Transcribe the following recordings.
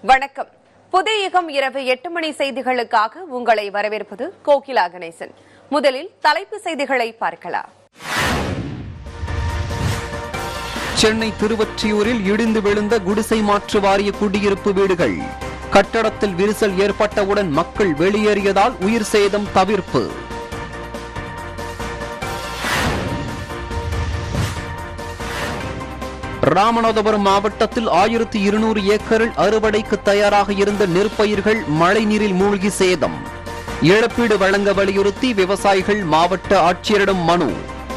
வணக்கம் புதிய யுகம் இரவு எட்டு மணி செய்திகளுக்காக உங்களை வரவேற்பது கோகிலா கணேசன் முதலில் தலைப்பு செய்திகளை பார்க்கலாம் சென்னை திருவொற்றியூரில் இடிந்து விழுந்த குடிசை மாற்று வாரிய குடியிருப்பு வீடுகள் கட்டடத்தில் விரிசல் ஏற்பட்டவுடன் மக்கள் வெளியேறியதால் உயிர் சேதம் தவிர்ப்பு ராமநாதபுரம் மாவட்டத்தில் ஆயிரத்தி இருநூறு ஏக்கரில் அறுவடைக்கு தயாராக இருந்த நெற்பயிர்கள் மழைநீரில் மூழ்கி சேதம் இழப்பீடு வழங்க வலியுறுத்தி விவசாயிகள் மாவட்ட ஆட்சியரிடம் மனு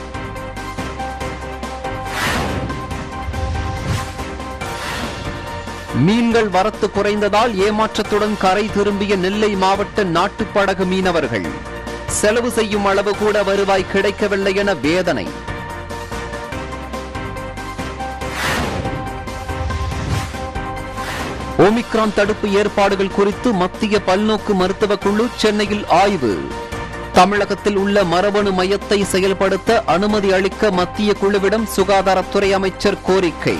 மீன்கள் வரத்து குறைந்ததால் ஏமாற்றத்துடன் கரை திரும்பிய நெல்லை மாவட்ட நாட்டுப்படகு மீனவர்கள் செலவு செய்யும் அளவு கூட வருவாய் கிடைக்கவில்லை என வேதனை ஒமிக்ரான் தடுப்பு ஏற்பாடுகள் குறித்து மத்திய பல்நோக்கு மருத்துவக் குழு சென்னையில் ஆய்வு தமிழகத்தில் உள்ள மரபணு மையத்தை செயல்படுத்த அனுமதி அளிக்க மத்திய குழுவிடம் சுகாதாரத்துறை அமைச்சர் கோரிக்கை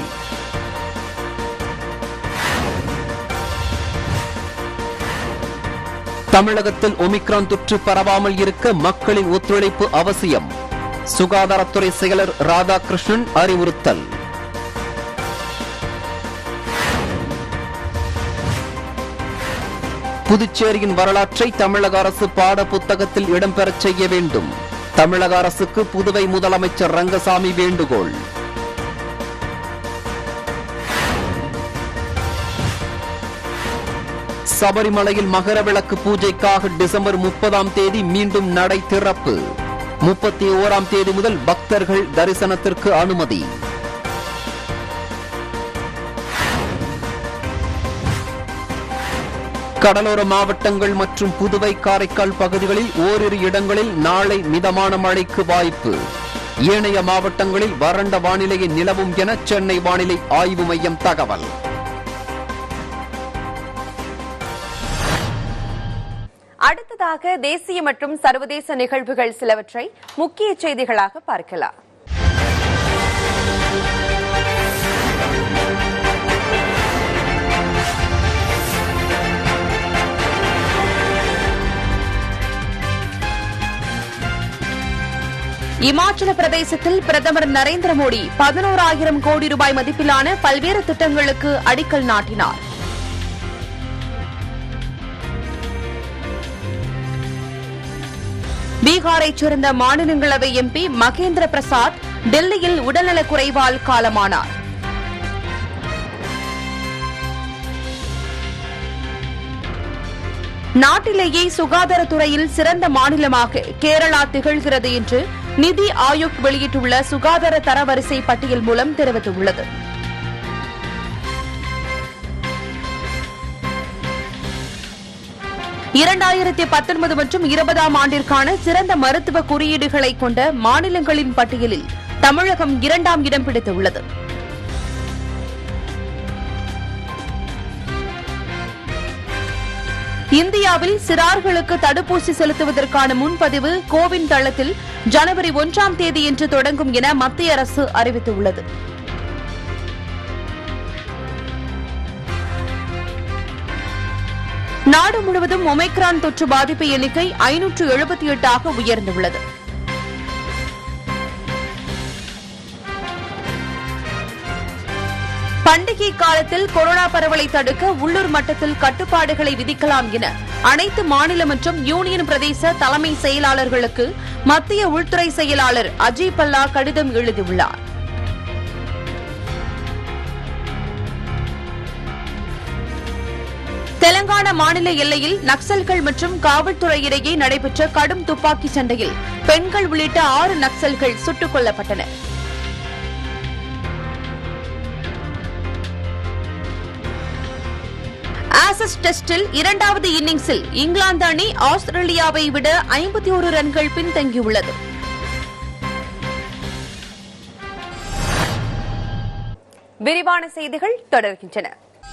தமிழகத்தில் ஒமிக்ரான் தொற்று பரவாமல் இருக்க மக்களின் ஒத்துழைப்பு அவசியம் சுகாதாரத்துறை செயலர் ராதாகிருஷ்ணன் அறிவுறுத்தல் புதுச்சேரியின் வரலாற்றை தமிழக அரசு பாட புத்தகத்தில் இடம்பெறச் செய்ய வேண்டும் தமிழக அரசுக்கு புதுவை முதலமைச்சர் ரங்கசாமி வேண்டுகோள் சபரிமலையில் மகர விளக்கு பூஜைக்காக டிசம்பர் முப்பதாம் தேதி மீண்டும் நடை திறப்பு முப்பத்தி ஓராம் தேதி முதல் பக்தர்கள் தரிசனத்திற்கு அனுமதி கடலோர மாவட்டங்கள் மற்றும் புதுவை காரைக்கால் பகுதிகளில் ஓரிரு இடங்களில் நாளை மிதமான மழைக்கு வாய்ப்பு ஏனைய மாவட்டங்களில் வறண்ட வானிலையை நிலவும் என சென்னை வானிலை ஆய்வு மையம் தகவல் அடுத்ததாக தேசிய மற்றும் சர்வதேச நிகழ்வுகள் சிலவற்றை முக்கிய செய்திகளாக பார்க்கலாம் இமாச்சல பிரதேசத்தில் பிரதமர் நரேந்திர மோடி பதினோராயிரம் கோடி ரூபாய் மதிப்பிலான பல்வேறு திட்டங்களுக்கு அடிக்கல் நாட்டினார் பீகாரைச் சேர்ந்த மாநிலங்களவை எம்பி மகேந்திர பிரசாத் டெல்லியில் உடல்நலக் குறைவால் காலமானார் நாட்டிலேயே சுகாதாரத்துறையில் சிறந்த மாநிலமாக கேரளா திகழ்கிறது என்று நிதி ஆயோக் வெளியிட்டுள்ள சுகாதார தரவரிசை பட்டியல் மூலம் தெரிவித்துள்ளது இரண்டாயிரத்தி பத்தொன்பது மற்றும் இருபதாம் ஆண்டிற்கான சிறந்த மருத்துவ குறியீடுகளை கொண்ட மாநிலங்களின் பட்டியலில் தமிழகம் இரண்டாம் இடம் பிடித்துள்ளது இந்தியாவில் சிறார்களுக்கு தடுப்பூசி செலுத்துவதற்கான முன்பதிவு கோவின் தளத்தில் ஜனவரி ஒன்றாம் தேதியன்று தொடங்கும் என மத்திய அரசு அறிவித்துள்ளது நாடு முழுவதும் ஒமைக்ரான் தொற்று பாதிப்பு எண்ணிக்கை ஐநூற்று எழுபத்தி எட்டாக உயர்ந்துள்ளது பண்டிகை காலத்தில் கொரோனா பரவலை தடுக்க உள்ளூர் மட்டத்தில் கட்டுப்பாடுகளை விதிக்கலாம் என அனைத்து மாநில மற்றும் யூனியன் பிரதேச தலைமை செயலாளர்களுக்கு மத்திய உள்துறை செயலாளர் அஜய் பல்லா கடிதம் எழுதியுள்ளார் தெலங்கானா மாநில எல்லையில் நக்சல்கள் மற்றும் காவல்துறை இடையே நடைபெற்ற கடும் துப்பாக்கி சண்டையில் பெண்கள் உள்ளிட்ட ஆறு நக்சல்கள் சுட்டுக் கொல்லப்பட்டனர் ஆசஸ் டெஸ்டில் இரண்டாவது இன்னிங்ஸில் இங்கிலாந்து அணி ஆஸ்திரேலியாவை விட ஐம்பத்தி ஒரு ரன்கள் பின்தங்கியுள்ளது விரிவான செய்திகள் தொடர்கின்றன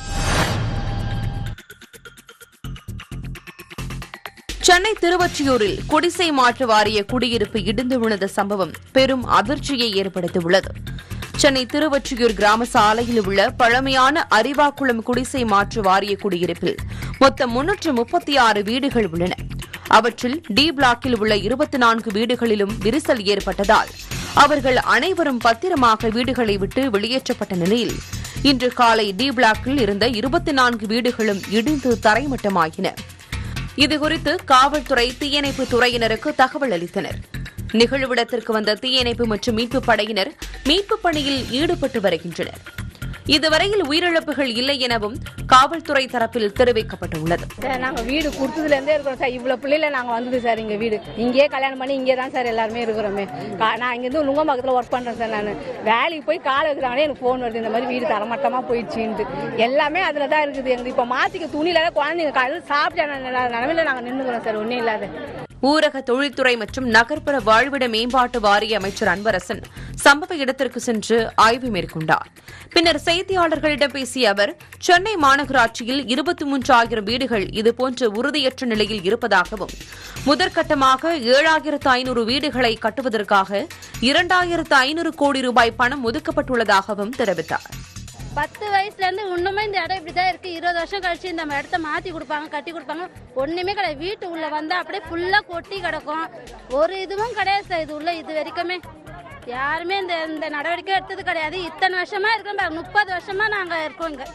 சென்னை திருவொற்றியூரில் குடிசை மாற்று வாரிய குடியிருப்பு இடிந்து விழுந்த சம்பவம் பெரும் அதிர்ச்சியை ஏற்படுத்தியுள்ளது சென்னை திருவொற்றியூர் கிராம சாலையில் உள்ள பழமையான அரிவாக்குளம் குடிசை மாற்று வாரிய குடியிருப்பில் மொத்தம் முன்னூற்று முப்பத்தி ஆறு வீடுகள் உள்ளன அவற்றில் டி பிளாக்கில் உள்ள இருபத்தி நான்கு வீடுகளிலும் விரிசல் ஏற்பட்டதால் அவர்கள் அனைவரும் பத்திரமாக வீடுகளை விட்டு வெளியேற்றப்பட்ட நிலையில் இன்று காலை டி பிளாக்கில் இருந்த இருபத்தி நான்கு வீடுகளும் இடிந்து தரைமட்டமாகின இதுகுறித்து காவல்துறை தீயணைப்பு துறையினருக்கு தகவல் அளித்தனர் நிகழ்விடத்திற்கு வந்த தீயணைப்பு மற்றும் மீட்புப் படையினர் மீட்புப் பணியில் ஈடுபட்டு வருகின்றனர் இதுவரையில் உயிரிழப்புகள் இல்லை எனவும் காவல்துறை தரப்பில் தெரிவிக்கப்பட்டுள்ளது சார் நாங்கள் வீடு கொடுத்ததுலேருந்தே இருக்கிறோம் சார் இவ்வளோ பிள்ளைல நாங்கள் வந்தது சார் இங்கே வீடு இங்கேயே கல்யாணம் பண்ணி இங்கே தான் சார் எல்லாருமே இருக்கிறோமே கா நான் இங்கேருந்து நுங்கம்பாக்கத்தில் ஒர்க் பண்ணுறேன் சார் நான் வேலைக்கு போய் காலை வைக்கிறாங்களே எனக்கு ஃபோன் வருது இந்த மாதிரி வீடு தரமட்டமாக போயிடுச்சுன்ட்டு எல்லாமே அதில் தான் இருக்குது எங்களுக்கு இப்போ மாற்றிக்க துணியில குழந்தைங்க காலையில் சாப்பிட்ட நிலமையில நாங்கள் நின்றுக்கிறோம் சார் ஒன்றும் இல்லாத ஊரக தொழில்துறை மற்றும் நகர்ப்புற வாழ்விட மேம்பாட்டு வாரிய அமைச்சர் அன்பரசன் சம்பவ இடத்திற்கு சென்று ஆய்வு மேற்கொண்டார் பின்னர் செய்தியாளர்களிடம் பேசிய அவர் சென்னை மாநகராட்சியில் இருபத்தி மூன்றாயிரம் வீடுகள் இதுபோன்ற உறுதியற்ற நிலையில் இருப்பதாகவும் முதற்கட்டமாக ஏழாயிரத்து ஐநூறு வீடுகளை கட்டுவதற்காக இரண்டாயிரத்து ஐநூறு கோடி ரூபாய் பணம் ஒதுக்கப்பட்டுள்ளதாகவும் தெரிவித்தார் பத்து வயசுல இருந்து இன்னுமே இந்த இடம் இப்படிதான் இருக்கு இருபது வருஷம் கழிச்சு இந்த இடத்த மாத்தி கொடுப்பாங்க கட்டி கொடுப்பாங்க ஒண்ணுமே கிடையாது வீட்டு உள்ள வந்தா அப்படியே ஃபுல்லா கொட்டி கிடக்கும் ஒரு இதுவும் கிடையாது சார் இது உள்ள இது வரைக்குமே யாருமே இந்த இந்த நடவடிக்கை எடுத்தது கிடையாது இத்தனை வருஷமா இருக்கோம் பாருங்க, முப்பது வருஷமா நாங்க இருக்கோம் இங்க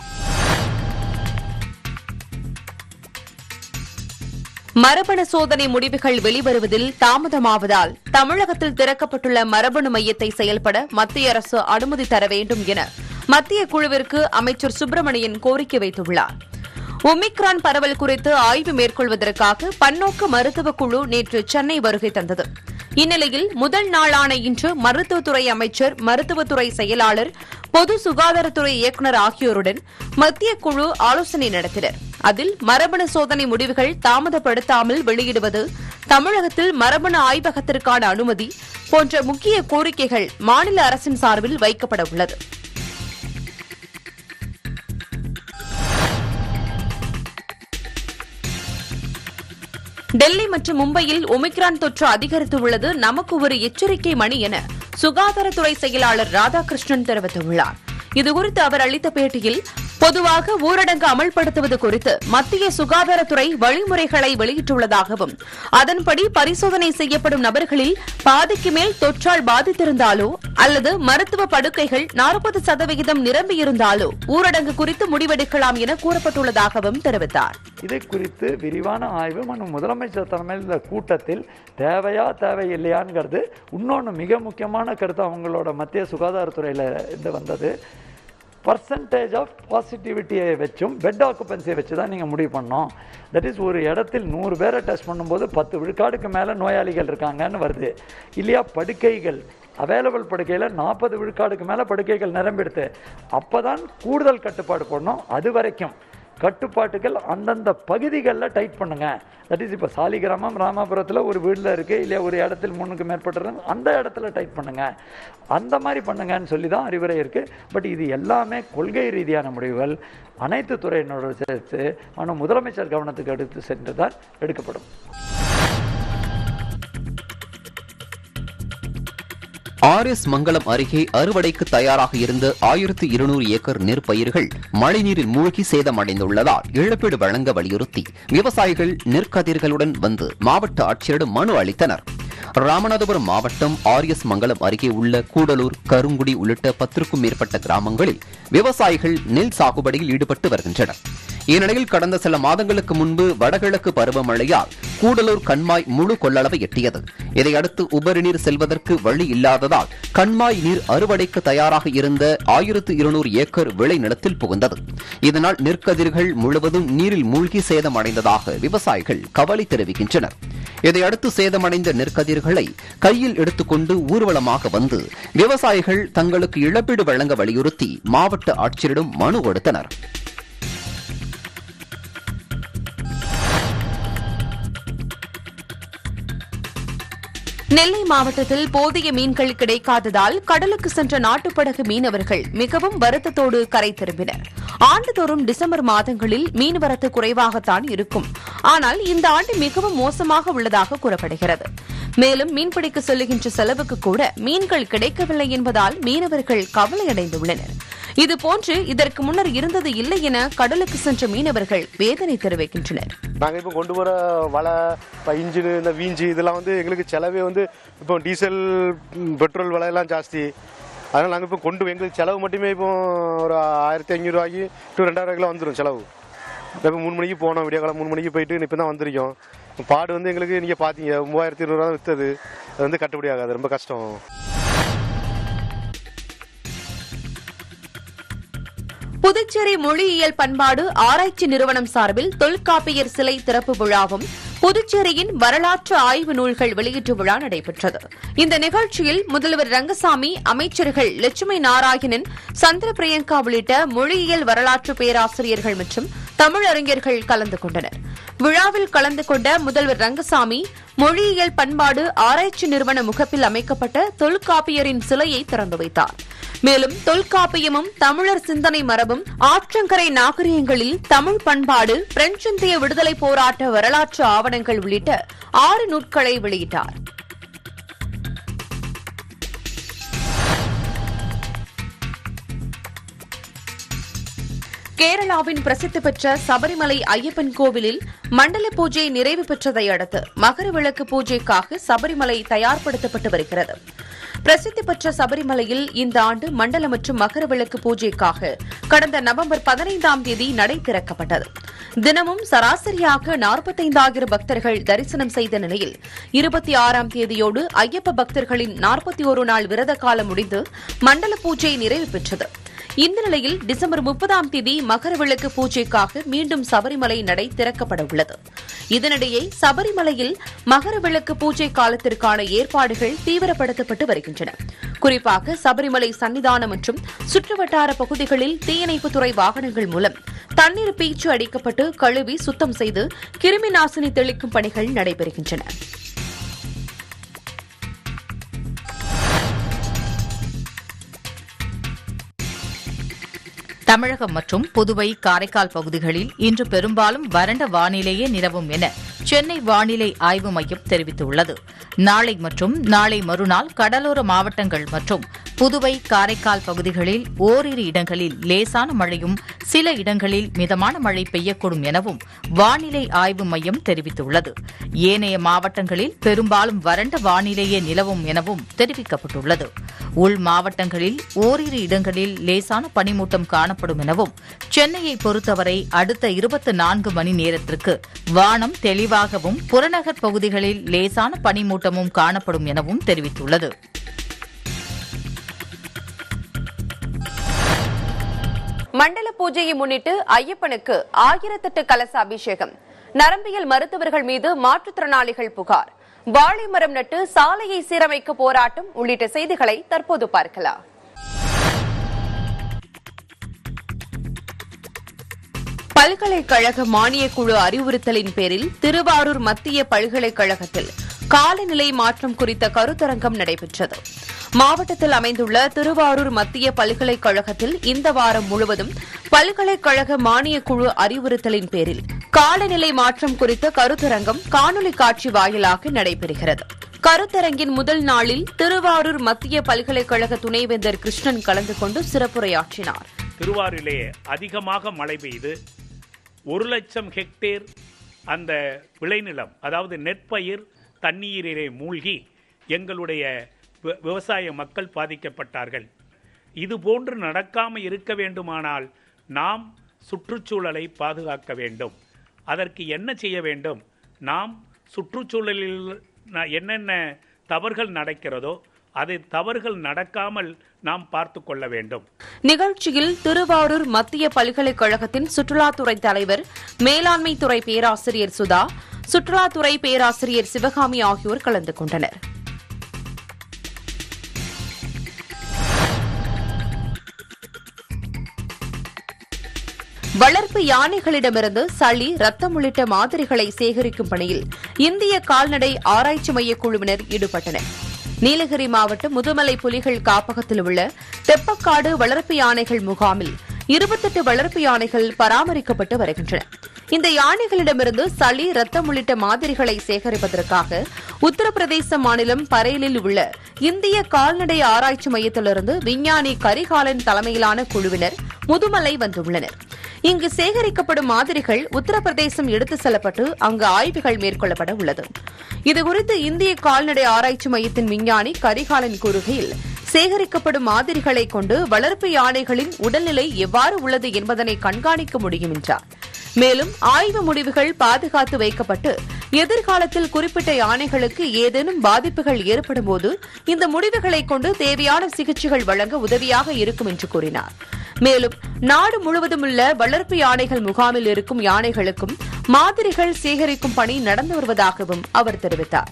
மரபணு சோதனை முடிவுகள் வெளிவருவதில் தாமதமாவதால் தமிழகத்தில் திறக்கப்பட்டுள்ள மரபணு மையத்தை செயல்பட மத்திய அரசு அனுமதி தர வேண்டும் என மத்திய குழுவிற்கு அமைச்சர் சுப்பிரமணியன் கோரிக்கை வைத்துள்ளார் ஒமிக்ரான் பரவல் குறித்து ஆய்வு மேற்கொள்வதற்காக பன்னோக்கு மருத்துவக் குழு நேற்று சென்னை வருகை தந்தது இந்நிலையில் முதல் நாளான இன்று மருத்துவத்துறை அமைச்சர் மருத்துவத்துறை செயலாளர் பொது சுகாதாரத்துறை இயக்குநர் ஆகியோருடன் மத்திய குழு ஆலோசனை நடத்தினர் அதில் மரபணு சோதனை முடிவுகள் தாமதப்படுத்தாமல் வெளியிடுவது தமிழகத்தில் மரபணு ஆய்வகத்திற்கான அனுமதி போன்ற முக்கிய கோரிக்கைகள் மாநில அரசின் சார்பில் வைக்கப்பட உள்ளது டெல்லி மற்றும் மும்பையில் ஒமிக்ரான் தொற்று அதிகரித்துள்ளது நமக்கு ஒரு எச்சரிக்கை மணி என சுகாதாரத்துறை செயலாளர் ராதாகிருஷ்ணன் தெரிவித்துள்ளார் இதுகுறித்து அவர் அளித்த பேட்டியில் பொதுவாக ஊரடங்கு அமல்படுத்துவது குறித்து மத்திய சுகாதாரத்துறை வழிமுறைகளை வெளியிட்டுள்ளதாகவும் அதன்படி பரிசோதனை செய்யப்படும் நபர்களில் பாதிக்கு மேல் தொற்றால் பாதித்திருந்தாலோ அல்லது மருத்துவ படுக்கைகள் நாற்பது சதவிகிதம் நிரம்பியிருந்தாலோ ஊரடங்கு குறித்து முடிவெடுக்கலாம் என கூறப்பட்டுள்ளதாகவும் தெரிவித்தார் இதை குறித்து விரிவான ஆய்வு மற்றும் முதலமைச்சர் தலைமையில் இந்த கூட்டத்தில் தேவையா தேவையில்லையாங்கிறது இன்னொன்று மிக முக்கியமான கருத்து அவங்களோட மத்திய சுகாதாரத்துறையில் இருந்து வந்தது பர்சன்டேஜ் ஆஃப் பாசிட்டிவிட்டியை வச்சும் பெட் ஆக்குபென்சியை வச்சு தான் நீங்கள் முடிவு பண்ணோம் தட் இஸ் ஒரு இடத்தில் நூறு பேரை டெஸ்ட் பண்ணும்போது பத்து விழுக்காடுக்கு மேலே நோயாளிகள் இருக்காங்கன்னு வருது இல்லையா படுக்கைகள் அவைலபிள் படுக்கையில் நாற்பது விழுக்காடுக்கு மேலே படுக்கைகள் நிரம்பிடுது அப்போ தான் கூடுதல் கட்டுப்பாடு போடணும் அது வரைக்கும் கட்டுப்பாட்டுகள் அந்தந்த பகுதிகளில் டைட் பண்ணுங்க தட் இஸ் இப்போ சாலிகிராமம் ராமாபுரத்தில் ஒரு வீட்டில் இருக்குது இல்லையா ஒரு இடத்தில் மூணுக்கு மேற்பட்டது அந்த இடத்துல டைட் பண்ணுங்க அந்த மாதிரி பண்ணுங்கன்னு சொல்லி தான் அறிவுரை இருக்குது பட் இது எல்லாமே கொள்கை ரீதியான முடிவுகள் அனைத்து துறையினரோடு சேர்த்து ஆனால் முதலமைச்சர் கவனத்துக்கு எடுத்து சென்று தான் எடுக்கப்படும் ஆர் எஸ் மங்கலம் அருகே அறுவடைக்கு தயாராக இருந்த ஆயிரத்து இருநூறு ஏக்கர் நெற்பயிர்கள் மழைநீரில் மூழ்கி சேதமடைந்துள்ளதால் இழப்பீடு வழங்க வலியுறுத்தி விவசாயிகள் நெற்கதிர்களுடன் வந்து மாவட்ட ஆட்சியரிடம் மனு அளித்தனர் ராமநாதபுரம் மாவட்டம் ஆர் எஸ் மங்கலம் அருகே உள்ள கூடலூர் கருங்குடி உள்ளிட்ட பத்திற்கும் மேற்பட்ட கிராமங்களில் விவசாயிகள் நெல் சாகுபடியில் ஈடுபட்டு வருகின்றனர் இந்நிலையில் கடந்த சில மாதங்களுக்கு முன்பு வடகிழக்கு பருவமழையால் கூடலூர் கண்மாய் முழு கொள்ளளவை எட்டியது இதையடுத்து உபரி நீர் செல்வதற்கு வழி இல்லாததால் கண்மாய் நீர் அறுவடைக்கு தயாராக இருந்த ஆயிரத்து இருநூறு ஏக்கர் விளை நிலத்தில் புகுந்தது இதனால் நெற்கதிர்கள் முழுவதும் நீரில் மூழ்கி சேதமடைந்ததாக விவசாயிகள் கவலை தெரிவிக்கின்றனர் இதையடுத்து சேதமடைந்த நெற்கதிர்களை கையில் எடுத்துக்கொண்டு ஊர்வலமாக வந்து விவசாயிகள் தங்களுக்கு இழப்பீடு வழங்க வலியுறுத்தி மாவட்ட ஆட்சியரிடம் மனு கொடுத்தனர் நெல்லை மாவட்டத்தில் போதிய மீன்கள் கிடைக்காததால் கடலுக்கு சென்ற நாட்டுப்படகு மீனவர்கள் மிகவும் வருத்தத்தோடு கரை திரும்பினர் ஆண்டுதோறும் டிசம்பர் மாதங்களில் மீன்வரத்து குறைவாகத்தான் இருக்கும் ஆனால் இந்த ஆண்டு மிகவும் மோசமாக உள்ளதாக கூறப்படுகிறது மேலும் மீன்பிடிக்க செல்லுகின்ற செலவுக்கு கூட மீன்கள் கிடைக்கவில்லை என்பதால் மீனவர்கள் கவலையடைந்துள்ளனர் இதுபோன்று இதற்கு முன்னர் இருந்தது இல்லை என கடலுக்கு சென்ற மீனவர்கள் வேதனை தெரிவிக்கின்றனர் நாங்கள் இப்போ கொண்டு வர வலை இப்போ இன்ஜினு இந்த வீஞ்சு இதெல்லாம் வந்து எங்களுக்கு செலவே வந்து இப்போ டீசல் ம், பெட்ரோல் விலையெல்லாம் ஜாஸ்தி அதனால் நாங்கள் இப்போ கொண்டு எங்களுக்கு செலவு மட்டுமே இப்போ ஒரு ஆயிரத்தி ஐநூறுரூவாய்க்கு டு ரெண்டாயிரம் கிலோ வந்துடும் செலவு இப்போ மூணு மணிக்கு போனோம் விடிய காலம் மூணு மணிக்கு போயிட்டு இப்போ தான் வந்திருக்கோம் பாடு வந்து எங்களுக்கு நீங்கள் பார்த்தீங்க மூவாயிரத்தி இருநூறுவா விற்றது அது வந்து கட்டுப்படி ஆகாது ரொம்ப கஷ்டம் புதுச்சேரி மொழியியல் பண்பாடு ஆராய்ச்சி நிறுவனம் சார்பில் தொல்காப்பியர் சிலை திறப்பு விழாவும் புதுச்சேரியின் வரலாற்று ஆய்வு நூல்கள் வெளியீட்டு விழா நடைபெற்றது இந்த நிகழ்ச்சியில் முதல்வர் ரங்கசாமி அமைச்சர்கள் லட்சுமி நாராயணன் சந்திர பிரியங்கா உள்ளிட்ட மொழியியல் வரலாற்று பேராசிரியர்கள் மற்றும் தமிழறிஞர்கள் கலந்து கொண்டனர் விழாவில் கலந்து கொண்ட முதல்வர் ரங்கசாமி மொழியியல் பண்பாடு ஆராய்ச்சி நிறுவன முகப்பில் அமைக்கப்பட்ட தொல்காப்பியரின் சிலையை திறந்து வைத்தார் மேலும் தொல்காப்பியமும் தமிழர் சிந்தனை மரபும் ஆற்றங்கரை நாகரிகங்களில் தமிழ் பண்பாடு பிரெஞ்சிந்திய விடுதலை போராட்ட வரலாற்று ஆவணங்கள் உள்ளிட்ட ஆறு நூட்களை வெளியிட்டார் கேரளாவின் பிரசித்தி பெற்ற சபரிமலை ஐயப்பன் கோவிலில் மண்டல பூஜை நிறைவு பெற்றதை அடுத்து மகர விளக்கு பூஜைக்காக சபரிமலை தயார்படுத்தப்பட்டு வருகிறது பிரசித்தி பெற்ற சபரிமலையில் இந்த ஆண்டு மண்டல மற்றும் மகர விளக்கு பூஜைக்காக கடந்த நவம்பர் பதினைந்தாம் தேதி நடை திறக்கப்பட்டது தினமும் சராசரியாக நாற்பத்தைந்தாயிரம் பக்தர்கள் தரிசனம் செய்த நிலையில் இருபத்தி ஆறாம் தேதியோடு ஐயப்ப பக்தர்களின் நாற்பத்தி ஒரு நாள் விரத காலம் முடிந்து மண்டல பூஜை நிறைவு பெற்றது இந்த நிலையில் டிசம்பர் முப்பதாம் தேதி மகர விளக்கு பூஜைக்காக மீண்டும் சபரிமலை நடை திறக்கப்பட உள்ளது இதனிடையே சபரிமலையில் மகர விளக்கு பூஜை காலத்திற்கான ஏற்பாடுகள் தீவிரப்படுத்தப்பட்டு வருகின்றன குறிப்பாக சபரிமலை சன்னிதானம் மற்றும் சுற்றுவட்டார பகுதிகளில் தீயணைப்புத்துறை வாகனங்கள் மூலம் தண்ணீர் பீச்சு அடிக்கப்பட்டு கழுவி சுத்தம் செய்து கிருமி நாசினி தெளிக்கும் பணிகள் நடைபெறுகின்றன தமிழகம் மற்றும் புதுவை காரைக்கால் பகுதிகளில் இன்று பெரும்பாலும் வறண்ட வானிலையே நிலவும் என சென்னை வானிலை ஆய்வு மையம் தெரிவித்துள்ளது நாளை மற்றும் நாளை மறுநாள் கடலோர மாவட்டங்கள் மற்றும் புதுவை காரைக்கால் பகுதிகளில் ஓரிரு இடங்களில் லேசான மழையும் சில இடங்களில் மிதமான மழை பெய்யக்கூடும் எனவும் வானிலை ஆய்வு மையம் தெரிவித்துள்ளது ஏனைய மாவட்டங்களில் பெரும்பாலும் வறண்ட வானிலையே நிலவும் எனவும் தெரிவிக்கப்பட்டுள்ளது உள் மாவட்டங்களில் ஓரிரு இடங்களில் லேசான பனிமூட்டம் காணப்படும் எனவும் சென்னையை பொறுத்தவரை அடுத்த இருபத்தி நான்கு மணி நேரத்திற்கு வானம் தெளிவாகவும் புறநகர் பகுதிகளில் லேசான பனிமூட்டமும் காணப்படும் எனவும் தெரிவித்துள்ளது மண்டல பூஜையை முன்னிட்டு ஐயப்பனுக்கு ஆயிரத்தெட்டு கலச அபிஷேகம் நரம்பியல் மருத்துவர்கள் மீது மாற்றுத்திறனாளிகள் புகார் வாழை மரம் நட்டு சாலையை சீரமைக்க போராட்டம் உள்ளிட்ட செய்திகளை தற்போது பார்க்கலாம் பல்கலைக்கழக மானியக் குழு அறிவுறுத்தலின் பேரில் திருவாரூர் மத்திய பல்கலைக்கழகத்தில் காலநிலை மாற்றம் குறித்த கருத்தரங்கம் நடைபெற்றது மாவட்டத்தில் அமைந்துள்ள திருவாரூர் மத்திய பல்கலைக்கழகத்தில் இந்த வாரம் முழுவதும் பல்கலைக்கழக மானியக் குழு அறிவுறுத்தலின் பேரில் காலநிலை மாற்றம் குறித்த கருத்தரங்கம் காணொலி காட்சி வாயிலாக நடைபெறுகிறது கருத்தரங்கின் முதல் நாளில் திருவாரூர் மத்திய பல்கலைக்கழக துணைவேந்தர் கிருஷ்ணன் கலந்து கொண்டு சிறப்புரையாற்றினார் திருவாரூரிலே அதிகமாக மழை பெய்து ஒரு லட்சம் ஹெக்டேர் அந்த விளைநிலம் அதாவது நெற்பயிர் தண்ணீரிலே மூழ்கி எங்களுடைய வி- விவசாய மக்கள் பாதிக்கப்பட்டார்கள் இது போன்று நடக்காமல் இருக்க வேண்டுமானால் நாம் சுற்றுச்சூழலை பாதுகாக்க வேண்டும் அதற்கு என்ன செய்ய வேண்டும் நாம் சுற்றுச்சூழலில் ந- என்னென்ன தவறுகள் நடக்கிறதோ அதை தவறுகள் நடக்காமல் நாம் பார்த்து கொள்ள வேண்டும் நிகழ்ச்சியில் திருவாரூர் மத்திய பல்கலைக்கழகத்தின் சுற்றுலாத்துறை தலைவர் மேலாண்மை துறை பேராசிரியர் சுதா சுற்றுலாத்துறை பேராசிரியர் சிவகாமி ஆகியோர் கலந்து கொண்டனர் வளர்ப்பு யானைகளிடமிருந்து சளி ரத்தம் உள்ளிட்ட மாதிரிகளை சேகரிக்கும் பணியில் இந்திய கால்நடை ஆராய்ச்சி மைய குழுவினர் ஈடுபட்டனர் நீலகிரி மாவட்டம் முதுமலை புலிகள் காப்பகத்தில் உள்ள தெப்பக்காடு வளர்ப்பு யானைகள் முகாமில் இருபத்தெட்டு வளர்ப்பு யானைகள் பராமரிக்கப்பட்டு வருகின்றன இந்த யானைகளிடமிருந்து சளி ரத்தம் உள்ளிட்ட மாதிரிகளை சேகரிப்பதற்காக உத்தரப்பிரதேச மாநிலம் பரேலில் உள்ள இந்திய கால்நடை ஆராய்ச்சி மையத்திலிருந்து விஞ்ஞானி கரிகாலன் தலைமையிலான குழுவினர் முதுமலை வந்துள்ளனர் இங்கு சேகரிக்கப்படும் மாதிரிகள் உத்தரப்பிரதேசம் எடுத்துச் செல்லப்பட்டு அங்கு ஆய்வுகள் மேற்கொள்ளப்பட உள்ளது இதுகுறித்து இந்திய கால்நடை ஆராய்ச்சி மையத்தின் விஞ்ஞானி கரிகாலன் கூறுகையில் சேகரிக்கப்படும் மாதிரிகளை கொண்டு வளர்ப்பு யானைகளின் உடல்நிலை எவ்வாறு உள்ளது என்பதனை கண்காணிக்க முடியும் என்றார் மேலும் ஆய்வு முடிவுகள் பாதுகாத்து வைக்கப்பட்டு எதிர்காலத்தில் குறிப்பிட்ட யானைகளுக்கு ஏதேனும் பாதிப்புகள் ஏற்படும் போது இந்த முடிவுகளை கொண்டு தேவையான சிகிச்சைகள் வழங்க உதவியாக இருக்கும் என்று கூறினார் மேலும் நாடு முழுவதும் உள்ள வளர்ப்பு யானைகள் முகாமில் இருக்கும் யானைகளுக்கும் மாதிரிகள் சேகரிக்கும் பணி நடந்து வருவதாகவும் அவர் தெரிவித்தார்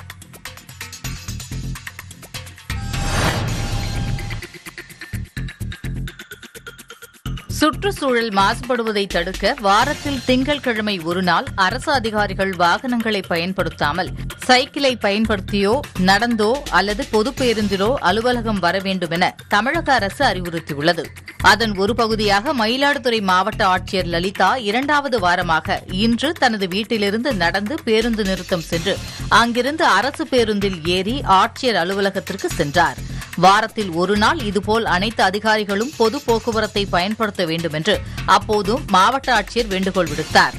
சுற்றுச்சூழல் மாசுபடுவதை தடுக்க வாரத்தில் திங்கட்கிழமை ஒருநாள் அரசு அதிகாரிகள் வாகனங்களை பயன்படுத்தாமல் சைக்கிளை பயன்படுத்தியோ நடந்தோ அல்லது பொது பேருந்திலோ அலுவலகம் வர வேண்டும் என தமிழக அரசு அறிவுறுத்தியுள்ளது அதன் ஒரு பகுதியாக மயிலாடுதுறை மாவட்ட ஆட்சியர் லலிதா இரண்டாவது வாரமாக இன்று தனது வீட்டிலிருந்து நடந்து பேருந்து நிறுத்தம் சென்று அங்கிருந்து அரசு பேருந்தில் ஏறி ஆட்சியர் அலுவலகத்திற்கு சென்றார் வாரத்தில் ஒரு நாள் இதுபோல் அனைத்து அதிகாரிகளும் பொது போக்குவரத்தை பயன்படுத்த வேண்டும் என்று அப்போது மாவட்ட ஆட்சியர் வேண்டுகோள் விடுத்தார்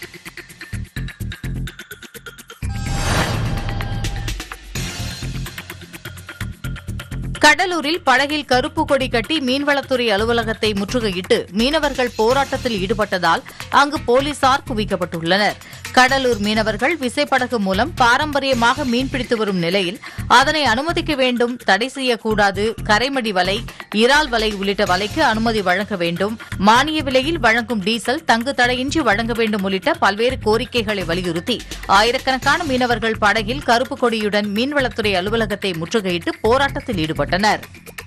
கடலூரில் படகில் கருப்பு கொடி கட்டி மீன்வளத்துறை அலுவலகத்தை முற்றுகையிட்டு மீனவர்கள் போராட்டத்தில் ஈடுபட்டதால் அங்கு போலீசார் குவிக்கப்பட்டுள்ளனர் கடலூர் மீனவர்கள் விசைப்படகு மூலம் பாரம்பரியமாக மீன்பிடித்து வரும் நிலையில் அதனை அனுமதிக்க வேண்டும் தடை செய்யக்கூடாது கரைமடி வலை இறால் வலை உள்ளிட்ட வலைக்கு அனுமதி வழங்க வேண்டும் மானிய விலையில் வழங்கும் டீசல் தங்கு தடையின்றி வழங்க வேண்டும் உள்ளிட்ட பல்வேறு கோரிக்கைகளை வலியுறுத்தி ஆயிரக்கணக்கான மீனவர்கள் படகில் கருப்பு கொடியுடன் மீன்வளத்துறை அலுவலகத்தை முற்றுகையிட்டு போராட்டத்தில் ஈடுபட்டனர்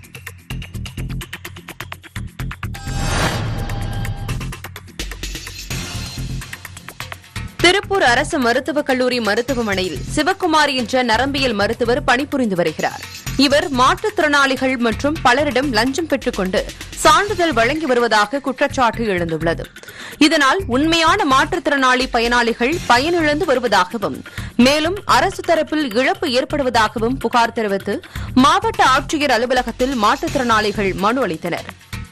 திருப்பூர் அரசு மருத்துவக் கல்லூரி மருத்துவமனையில் சிவக்குமார் என்ற நரம்பியல் மருத்துவர் பணிபுரிந்து வருகிறார் இவர் மாற்றுத்திறனாளிகள் மற்றும் பலரிடம் லஞ்சம் பெற்றுக்கொண்டு சான்றிதழ் வழங்கி வருவதாக குற்றச்சாட்டு எழுந்துள்ளது இதனால் உண்மையான மாற்றுத்திறனாளி பயனாளிகள் பயனிழந்து வருவதாகவும் மேலும் அரசு தரப்பில் இழப்பு ஏற்படுவதாகவும் புகார் தெரிவித்து மாவட்ட ஆட்சியர் அலுவலகத்தில் மாற்றுத்திறனாளிகள் மனு அளித்தனர்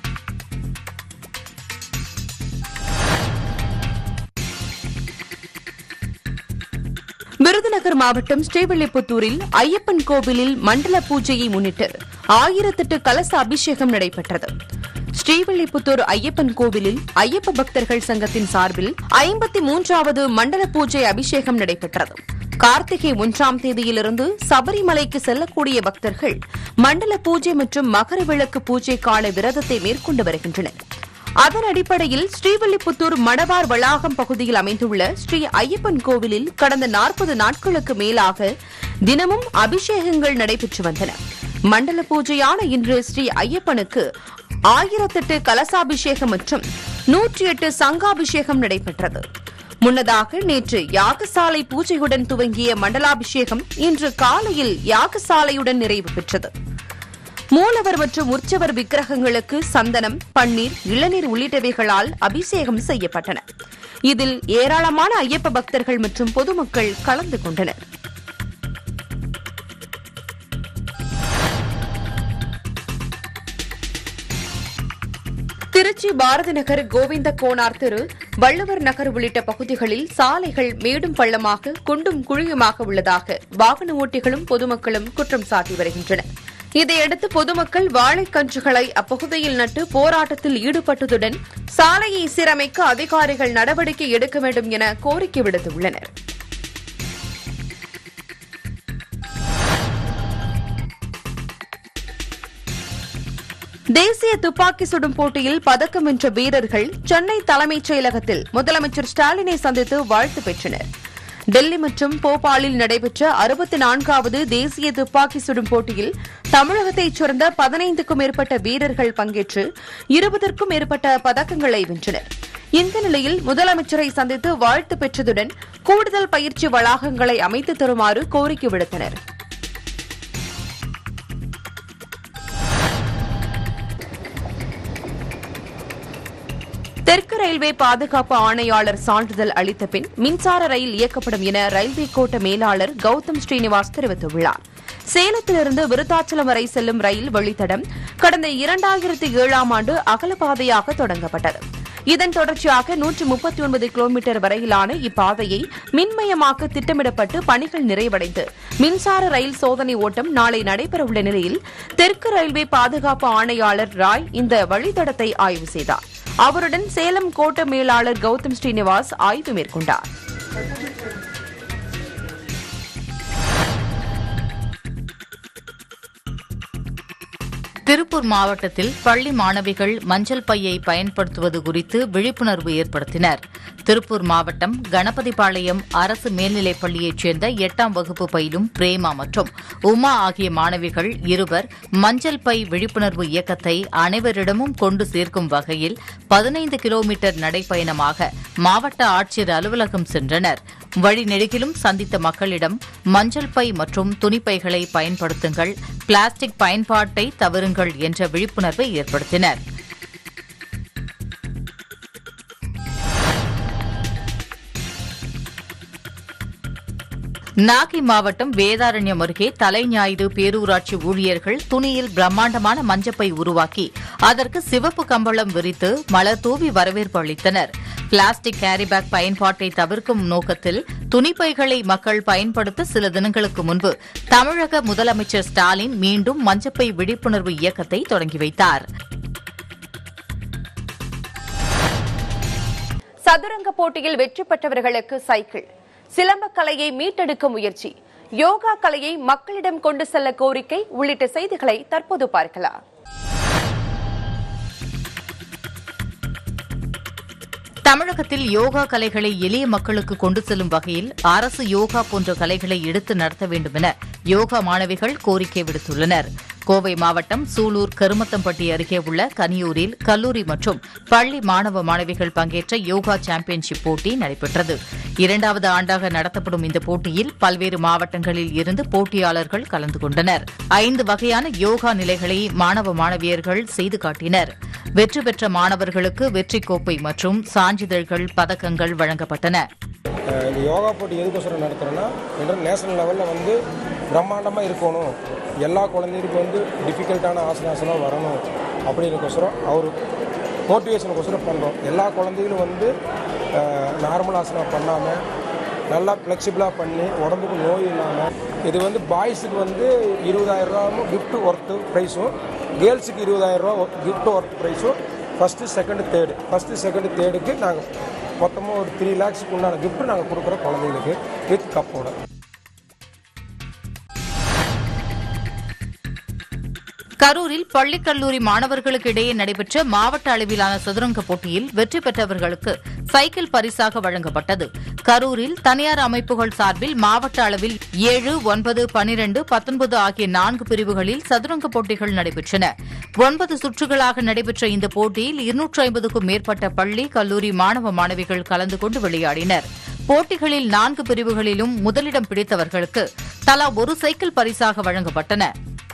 விருதுநகர் மாவட்டம் ஸ்ரீவில்லிபுத்தூரில் ஐயப்பன் கோவிலில் மண்டல பூஜையை முன்னிட்டு ஆயிரத்தெட்டு கலச அபிஷேகம் நடைபெற்றது ஸ்ரீவில்லிபுத்தூர் ஐயப்பன் கோவிலில் ஐயப்ப பக்தர்கள் சங்கத்தின் சார்பில் ஐம்பத்தி மூன்றாவது மண்டல பூஜை அபிஷேகம் நடைபெற்றது கார்த்திகை ஒன்றாம் தேதியிலிருந்து சபரிமலைக்கு செல்லக்கூடிய பக்தர்கள் மண்டல பூஜை மற்றும் மகர விளக்கு பூஜைக்கான விரதத்தை மேற்கொண்டு வருகின்றனர் அதன் அடிப்படையில் ஸ்ரீவில்லிபுத்தூர் மணவார் வளாகம் பகுதியில் அமைந்துள்ள ஸ்ரீ ஐயப்பன் கோவிலில் கடந்த நாற்பது நாட்களுக்கு மேலாக தினமும் அபிஷேகங்கள் நடைபெற்று வந்தன மண்டல பூஜையான இன்று ஸ்ரீ ஐயப்பனுக்கு ஆயிரத்தெட்டு கலசாபிஷேகம் மற்றும் நூற்றி எட்டு சங்காபிஷேகம் நடைபெற்றது முன்னதாக நேற்று யாகசாலை பூஜையுடன் துவங்கிய மண்டலாபிஷேகம் இன்று காலையில் யாகசாலையுடன் நிறைவு பெற்றது மூலவர் மற்றும் உற்சவர் விக்கிரகங்களுக்கு சந்தனம் பன்னீர் இளநீர் உள்ளிட்டவைகளால் அபிஷேகம் செய்யப்பட்டன இதில் ஏராளமான ஐயப்ப பக்தர்கள் மற்றும் பொதுமக்கள் கலந்து கொண்டனர் திருச்சி பாரதி நகர் கோவிந்த கோனார் தெரு வள்ளுவர் நகர் உள்ளிட்ட பகுதிகளில் சாலைகள் மேடும் பள்ளமாக குண்டும் குழியுமாக உள்ளதாக வாகன ஓட்டிகளும் பொதுமக்களும் குற்றம் சாட்டி வருகின்றனர் இதையடுத்து பொதுமக்கள் வாழைக்கன்றுகளை அப்பகுதியில் நட்டு போராட்டத்தில் ஈடுபட்டதுடன் சாலையை சீரமைக்க அதிகாரிகள் நடவடிக்கை எடுக்க வேண்டும் என கோரிக்கை விடுத்துள்ளனர் தேசிய துப்பாக்கி சுடும் போட்டியில் பதக்கம் வென்ற வீரர்கள் சென்னை தலைமைச் செயலகத்தில் முதலமைச்சர் ஸ்டாலினை சந்தித்து வாழ்த்து பெற்றனர் டெல்லி மற்றும் போபாலில் நடைபெற்ற அறுபத்தி நான்காவது தேசிய துப்பாக்கி சுடும் போட்டியில் தமிழகத்தைச் சேர்ந்த பதினைந்துக்கும் மேற்பட்ட வீரர்கள் பங்கேற்று இருபதற்கும் மேற்பட்ட பதக்கங்களை வென்றனர் இந்த நிலையில் முதலமைச்சரை சந்தித்து வாழ்த்து பெற்றதுடன் கூடுதல் பயிற்சி வளாகங்களை அமைத்து தருமாறு கோரிக்கை விடுத்தனர் தெற்கரை ரயில்வே பாதுகாப்பு ஆணையாளர் சான்றிதழ் அளித்த பின் மின்சார ரயில் இயக்கப்படும் என ரயில்வே கோட்ட மேலாளர் கௌதம் ஸ்ரீனிவாஸ் தெரிவித்துள்ளார் சேலத்திலிருந்து விருத்தாச்சலம் வரை செல்லும் ரயில் வழித்தடம் கடந்த இரண்டாயிரத்தி ஏழாம் ஆண்டு அகலப்பாதையாக தொடங்கப்பட்டது இதன் தொடர்ச்சியாக நூற்று முப்பத்தி ஒன்பது கிலோமீட்டர் வரையிலான இப்பாதையை மின்மயமாக்க திட்டமிடப்பட்டு பணிகள் நிறைவடைந்து மின்சார ரயில் சோதனை ஓட்டம் நாளை நடைபெறவுள்ள நிலையில் தெற்கு ரயில்வே பாதுகாப்பு ஆணையாளர் ராய் இந்த வழித்தடத்தை ஆய்வு செய்தார் அவருடன் சேலம் கோட்ட மேலாளர் கௌதம் ஸ்ரீனிவாஸ் ஆய்வு மேற்கொண்டார் திருப்பூர் மாவட்டத்தில் பள்ளி மாணவிகள் மஞ்சள் பையை பயன்படுத்துவது குறித்து விழிப்புணர்வு ஏற்படுத்தினர் திருப்பூர் மாவட்டம் கணபதிபாளையம் அரசு மேல்நிலைப் பள்ளியைச் சேர்ந்த எட்டாம் வகுப்பு பயிலும் பிரேமா மற்றும் உமா ஆகிய மாணவிகள் இருவர் மஞ்சள் பை விழிப்புணர்வு இயக்கத்தை அனைவரிடமும் கொண்டு சேர்க்கும் வகையில் பதினைந்து கிலோமீட்டர் நடைப்பயணமாக மாவட்ட ஆட்சியர் அலுவலகம் சென்றனர் வழிநெடுகிலும் சந்தித்த மக்களிடம் மஞ்சள் பை மற்றும் துணிப்பைகளை பயன்படுத்துங்கள் பிளாஸ்டிக் பயன்பாட்டை தவறுங்கள் என்ற விழிப்புணர்வை ஏற்படுத்தினர் நாகை மாவட்டம் வேதாரண்யம் அருகே தலைஞாயிறு பேரூராட்சி ஊழியர்கள் துணியில் பிரம்மாண்டமான மஞ்சப்பை உருவாக்கி அதற்கு சிவப்பு கம்பளம் விரித்து மலர் தூவி வரவேற்பு அளித்தனர் பிளாஸ்டிக் கேரிபேக் பயன்பாட்டை தவிர்க்கும் நோக்கத்தில் துணிப்பைகளை மக்கள் பயன்படுத்த சில தினங்களுக்கு முன்பு தமிழக முதலமைச்சர் ஸ்டாலின் மீண்டும் மஞ்சப்பை விழிப்புணர்வு இயக்கத்தை தொடங்கி வைத்தார் சதுரங்க போட்டியில் வெற்றி பெற்றவர்களுக்கு சைக்கிள் சிலம்ப கலையை மீட்டெடுக்க முயற்சி யோகா கலையை மக்களிடம் கொண்டு செல்ல கோரிக்கை உள்ளிட்ட செய்திகளை தற்போது பார்க்கலாம் தமிழகத்தில் யோகா கலைகளை எளிய மக்களுக்கு கொண்டு செல்லும் வகையில் அரசு யோகா போன்ற கலைகளை எடுத்து நடத்த வேண்டும் என யோகா மாணவிகள் கோரிக்கை விடுத்துள்ளனர் கோவை மாவட்டம் சூலூர் கருமத்தம்பட்டி அருகே உள்ள கனியூரில் கல்லூரி மற்றும் பள்ளி மாணவ மாணவிகள் பங்கேற்ற யோகா சாம்பியன்ஷிப் போட்டி நடைபெற்றது இரண்டாவது ஆண்டாக நடத்தப்படும் இந்த போட்டியில் பல்வேறு மாவட்டங்களில் இருந்து போட்டியாளர்கள் கலந்து கொண்டனர் ஐந்து வகையான யோகா நிலைகளை மாணவ மாணவியர்கள் செய்து காட்டினர் வெற்றி பெற்ற மாணவர்களுக்கு வெற்றி கோப்பை மற்றும் சான்றிதழ்கள் பதக்கங்கள் வழங்கப்பட்டன அஹ் இந்த யோகா போட்டி எதுக்கோசரம் நடத்துகிறோன்னா இன்டர் நேஷனல் லெவலில் வந்து பிரம்மாண்டமாக இருக்கணும் எல்லா குழந்தைகளுக்கும் வந்து டிஃபிகல்ட்டான ஆசனாசனம் வரணும் அப்படின்றக்கோசரம் அவர் மோட்டிவேஷனுக்கோசரம் பண்ணுறோம் எல்லா குழந்தைகளும் வந்து நார்மல் ஆசனம் பண்ணாமல் நல்லா ஃப்ளெக்சிபிளாக பண்ணி உடம்புக்கு நோய் இல்லாமல் இது வந்து பாய்ஸுக்கு வந்து இருபதாயிரம் ரூபாவும் கிஃப்ட் ஒர்த்து ப்ரைஸும் கேர்ள்ஸுக்கு இருபதாயிரம் ரூபா கிஃப்ட் ஒர்த் ப்ரைஸும் first second third first second தேர்டுக்கு நாங்கள் மொத்தமாக ஒரு த்ரீ லேக்ஸுக்கு உண்டான கிஃப்ட் நாங்கள் கொடுக்குறோம் குழந்தைங்களுக்கு வித் கப்போட கரூரில் பள்ளி கல்லூரி மாணவர்களுக்கு இடையே நடைபெற்ற மாவட்ட அளவிலான சதுரங்க போட்டியில் வெற்றி பெற்றவர்களுக்கு சைக்கிள் பரிசாக வழங்கப்பட்டது கரூரில் தனியார் அமைப்புகள் சார்பில் மாவட்ட அளவில் ஏழு ஒன்பது பனிரெண்டு பத்தொன்பது ஆகிய நான்கு பிரிவுகளில் சதுரங்க போட்டிகள் நடைபெற்றன ஒன்பது சுற்றுகளாக நடைபெற்ற இந்த போட்டியில் இருநூற்று ஐம்பதுக்கும் மேற்பட்ட பள்ளி கல்லூரி மாணவ மாணவிகள் கலந்து கொண்டு விளையாடினர் போட்டிகளில் நான்கு பிரிவுகளிலும் முதலிடம் பிடித்தவர்களுக்கு தலா ஒரு சைக்கிள் பரிசாக வழங்கப்பட்டன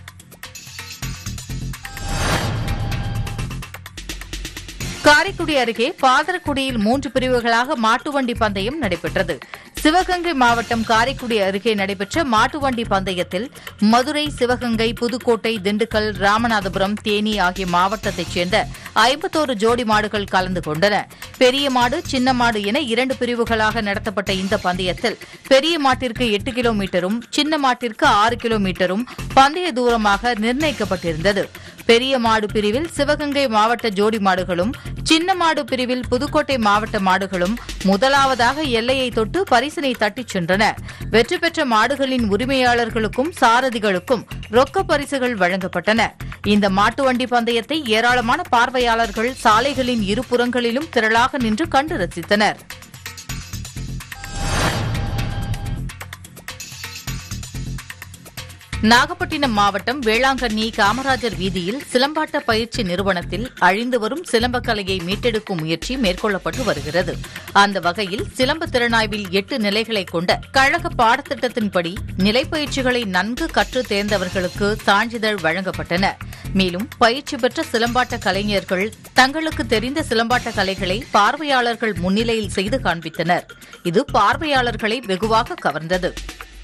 காரைக்குடி அருகே பாதரக்குடியில் மூன்று பிரிவுகளாக மாட்டுவண்டி பந்தயம் நடைபெற்றது சிவகங்கை மாவட்டம் காரைக்குடி அருகே நடைபெற்ற மாட்டுவண்டி பந்தயத்தில் மதுரை சிவகங்கை புதுக்கோட்டை திண்டுக்கல் ராமநாதபுரம் தேனி ஆகிய மாவட்டத்தைச் சேர்ந்த ஐம்பத்தோரு ஜோடி மாடுகள் கலந்து கொண்டன பெரிய மாடு சின்ன மாடு என இரண்டு பிரிவுகளாக நடத்தப்பட்ட இந்த பந்தயத்தில் பெரிய மாட்டிற்கு எட்டு கிலோமீட்டரும் சின்ன மாட்டிற்கு ஆறு கிலோமீட்டரும் பந்தய தூரமாக நிர்ணயிக்கப்பட்டிருந்தது பெரிய மாடு பிரிவில் சிவகங்கை மாவட்ட ஜோடி மாடுகளும் சின்ன மாடு பிரிவில் புதுக்கோட்டை மாவட்ட மாடுகளும் முதலாவதாக எல்லையை தொட்டு பரிசினை தட்டிச் சென்றன வெற்றி பெற்ற மாடுகளின் உரிமையாளர்களுக்கும் சாரதிகளுக்கும் ரொக்க பரிசுகள் வழங்கப்பட்டன இந்த மாட்டு வண்டி பந்தயத்தை ஏராளமான பார்வையாளர்கள் சாலைகளின் இருபுறங்களிலும் திரளாக நின்று கண்டு ரசித்தனர் நாகப்பட்டினம் மாவட்டம் வேளாங்கண்ணி காமராஜர் வீதியில் சிலம்பாட்ட பயிற்சி நிறுவனத்தில் அழிந்து வரும் சிலம்பக் கலையை மீட்டெடுக்கும் முயற்சி மேற்கொள்ளப்பட்டு வருகிறது அந்த வகையில் சிலம்ப திறனாய்வில் எட்டு நிலைகளை கொண்ட கழக பாடத்திட்டத்தின்படி நிலைப்பயிற்சிகளை நன்கு கற்று தேர்ந்தவர்களுக்கு சான்றிதழ் வழங்கப்பட்டன மேலும் பயிற்சி பெற்ற சிலம்பாட்ட கலைஞர்கள் தங்களுக்கு தெரிந்த சிலம்பாட்ட கலைகளை பார்வையாளர்கள் முன்னிலையில் செய்து காண்பித்தனர் இது பார்வையாளர்களை வெகுவாக கவர்ந்தது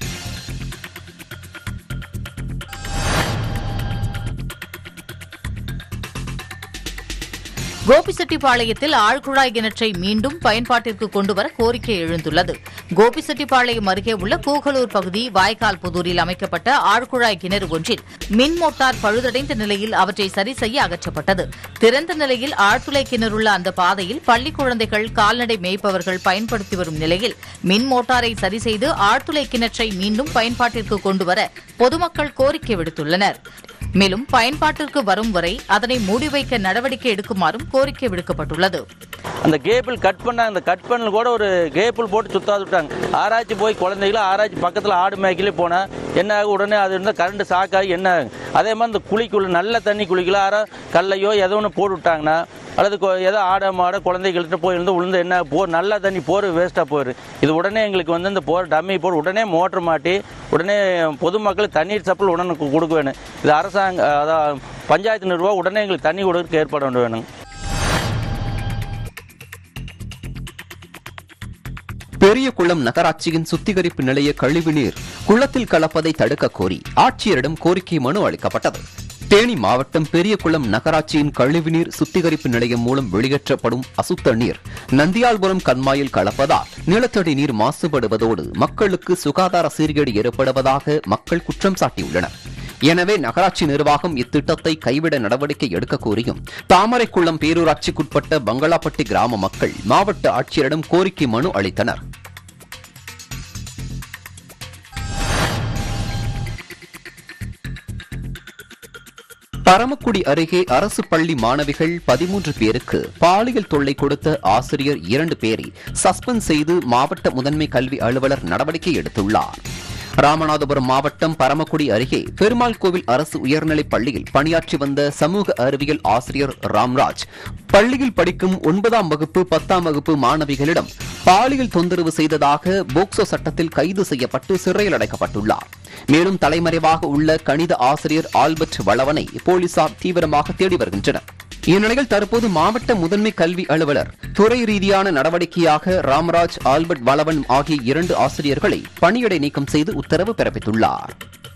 கோபிசெட்டிப்பாளையத்தில் ஆழ்குழாய் கிணற்றை மீண்டும் பயன்பாட்டிற்கு கொண்டுவர கோரிக்கை எழுந்துள்ளது கோபிசெட்டிப்பாளையம் அருகே உள்ள கூகலூர் பகுதி வாய்க்கால் புதூரில் அமைக்கப்பட்ட ஆழ்குழாய் கிணறு ஒன்றில் மின் மோட்டார் பழுதடைந்த நிலையில் அவற்றை சரி செய்ய அகற்றப்பட்டது திறந்த நிலையில் ஆழ்துளை கிணறுள்ள அந்த பாதையில் பள்ளி குழந்தைகள் கால்நடை மேய்ப்பவர்கள் பயன்படுத்தி வரும் நிலையில் மின் மோட்டாரை சரி செய்து ஆழ்துளை கிணற்றை மீண்டும் பயன்பாட்டிற்கு கொண்டுவர பொதுமக்கள் கோரிக்கை விடுத்துள்ளனர் மேலும் பயன்பாட்டிற்கு வரும் வரை அதனை மூடி வைக்க நடவடிக்கை எடுக்குமாறும் கோரிக்கை விடுக்கப்பட்டுள்ளது அந்த கேபிள் கட் பண்ணாங்க அந்த கட் பண்ணல கூட ஒரு கேபிள் போட்டு சுத்தாது விட்டாங்க ஆராய்ச்சி போய் குழந்தைகளும் ஆராய்ச்சி பக்கத்தில் ஆடு மேய்க்கலே போனால் என்ன ஆகும் உடனே அது இருந்தால் கரண்ட் ஷாக்காகி என்ன ஆகும் அதே மாதிரி இந்த குழிக்குள்ள நல்ல தண்ணி குழிக்குள்ள யாரோ கல்லையோ ஏதோ ஒன்று போட்டு விட்டாங்கன்னா அல்லது கொ- ஏதோ ஆட மாட குழந்தைகள்கிட்ட போயிருந்து விழுந்து என்ன போ நல்ல தண்ணி போர் வேஸ்ட்டாக போயிரு இது உடனே எங்களுக்கு வந்து இந்த போர் டம்மி போர் உடனே மோட்டர் மாட்டி உடனே பொதுமக்களுக்கு தண்ணீர் சப்ளை உடனே கு- கொடுக்க வேணும் இது அரசாங்க அதான் பஞ்சாயத்து நிர்வாகம் உடனே எங்களுக்கு தண்ணி கொடுக்கறதுக்கு ஏற்பாடு வேணும் பெரிய குளம் நகராட்சியின் சுத்திகரிப்பு நிலைய கழிவுநீர் குளத்தில் கலப்பதை தடுக்க கோரி ஆட்சியரிடம் கோரிக்கை மனு அளிக்கப்பட்டது தேனி மாவட்டம் பெரியகுளம் நகராட்சியின் கழிவுநீர் சுத்திகரிப்பு நிலையம் மூலம் வெளியேற்றப்படும் அசுத்த நீர் நந்தியால்புரம் கண்மாயில் கலப்பதால் நிலத்தடி நீர் மாசுபடுவதோடு மக்களுக்கு சுகாதார சீர்கேடு ஏற்படுவதாக மக்கள் குற்றம் சாட்டியுள்ளனர் எனவே நகராட்சி நிர்வாகம் இத்திட்டத்தை கைவிட நடவடிக்கை எடுக்க கோரியும் தாமரைக்குளம் பேரூராட்சிக்குட்பட்ட பங்களாப்பட்டி கிராம மக்கள் மாவட்ட ஆட்சியரிடம் கோரிக்கை மனு அளித்தனர் பரமக்குடி அருகே அரசு பள்ளி மாணவிகள் பதிமூன்று பேருக்கு பாலியல் தொல்லை கொடுத்த ஆசிரியர் இரண்டு பேரை சஸ்பெண்ட் செய்து மாவட்ட முதன்மை கல்வி அலுவலர் நடவடிக்கை எடுத்துள்ளார் ராமநாதபுரம் மாவட்டம் பரமக்குடி அருகே பெருமாள் கோவில் அரசு உயர்நிலைப் பள்ளியில் பணியாற்றி வந்த சமூக அறிவியல் ஆசிரியர் ராம்ராஜ் பள்ளியில் படிக்கும் ஒன்பதாம் வகுப்பு பத்தாம் வகுப்பு மாணவிகளிடம் பாலியல் தொந்தரவு செய்ததாக போக்சோ சட்டத்தில் கைது செய்யப்பட்டு சிறையில் அடைக்கப்பட்டுள்ளார் மேலும் தலைமறைவாக உள்ள கணித ஆசிரியர் ஆல்பர்ட் வளவனை போலீசார் தீவிரமாக தேடி வருகின்றனர் இந்நிலையில் தற்போது மாவட்ட முதன்மை கல்வி அலுவலர் துறை ரீதியான நடவடிக்கையாக ராமராஜ் ஆல்பர்ட் வளவன் ஆகிய இரண்டு ஆசிரியர்களை பணியிடை நீக்கம் செய்து உத்தரவு பிறப்பித்துள்ளார்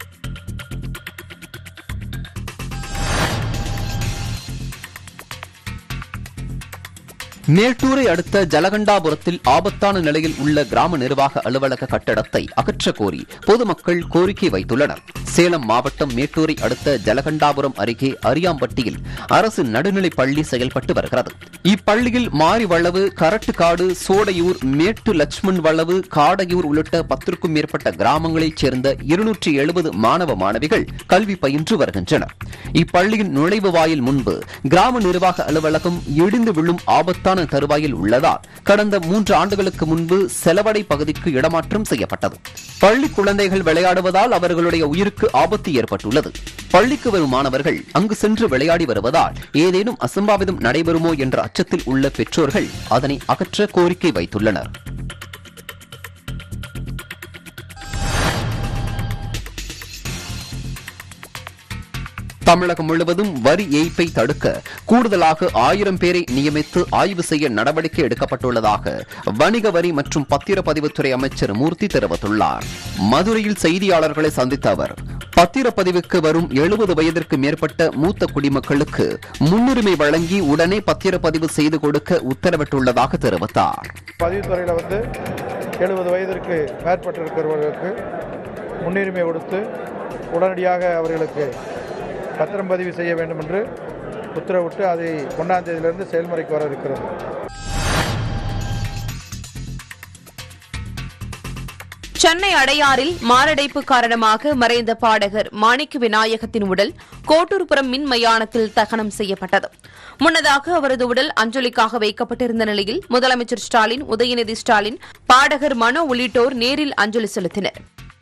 மேட்டூரை அடுத்த ஜலகண்டாபுரத்தில் ஆபத்தான நிலையில் உள்ள கிராம நிர்வாக அலுவலக கட்டடத்தை அகற்ற கோரி பொதுமக்கள் கோரிக்கை வைத்துள்ளனர் சேலம் மாவட்டம் மேட்டூரை அடுத்த ஜலகண்டாபுரம் அருகே அரியாம்பட்டியில் அரசு நடுநிலைப் பள்ளி செயல்பட்டு வருகிறது இப்பள்ளியில் மாரிவளவு கரட்டுக்காடு சோடையூர் மேட்டு லட்சுமண் வளவு காடையூர் உள்ளிட்ட பத்திற்கும் மேற்பட்ட கிராமங்களைச் சேர்ந்த இருநூற்றி எழுபது மாணவ மாணவிகள் கல்வி பயின்று வருகின்றனர் இப்பள்ளியின் நுழைவு வாயில் முன்பு கிராம நிர்வாக அலுவலகம் இடிந்து விழும் ஆபத்தான தருவாயில் உள்ளதால் கடந்த மூன்று ஆண்டுகளுக்கு முன்பு செலவடை பகுதிக்கு இடமாற்றம் செய்யப்பட்டது பள்ளி குழந்தைகள் விளையாடுவதால் அவர்களுடைய உயிருக்கு ஆபத்து ஏற்பட்டுள்ளது பள்ளிக்கு வரும் மாணவர்கள் அங்கு சென்று விளையாடி வருவதால் ஏதேனும் அசம்பாவிதம் நடைபெறுமோ என்ற அச்சத்தில் உள்ள பெற்றோர்கள் அதனை அகற்ற கோரிக்கை வைத்துள்ளனர் தமிழகம் முழுவதும் வரி ஏய்ப்பை தடுக்க கூடுதலாக ஆயிரம் பேரை நியமித்து ஆய்வு செய்ய நடவடிக்கை எடுக்கப்பட்டுள்ளதாக வணிக வரி மற்றும் பத்திரப்பதிவுத்துறை அமைச்சர் மூர்த்தி தெரிவித்துள்ளார் மதுரையில் செய்தியாளர்களை சந்தித்த அவர் பத்திரப்பதிவுக்கு வரும் எழுபது வயதிற்கு மேற்பட்ட மூத்த குடிமக்களுக்கு முன்னுரிமை வழங்கி உடனே பத்திரப்பதிவு செய்து கொடுக்க உத்தரவிட்டுள்ளதாக தெரிவித்தார் பதிவுத்துறையில் வந்து எழுபது வயதிற்கு மேற்பட்டிருக்கிறவர்களுக்கு முன்னுரிமை கொடுத்து உடனடியாக அவர்களுக்கு பத்திரம் பதிவு செய்ய வேண்டும் என்று உத்தரவிட்டு அதை ஒன்றாம் தேதியிலிருந்து செயல்முறைக்கு வர இருக்கிறது சென்னை அடையாறில் மாரடைப்பு காரணமாக மறைந்த பாடகர் மாணிக்க விநாயகத்தின் உடல் கோட்டூர்புரம் மின் மயானத்தில் தகனம் செய்யப்பட்டது முன்னதாக அவரது உடல் அஞ்சலிக்காக வைக்கப்பட்டிருந்த நிலையில் முதலமைச்சர் ஸ்டாலின் உதயநிதி ஸ்டாலின் பாடகர் மனோ உள்ளிட்டோர் நேரில் அஞ்சலி செலுத்தினர்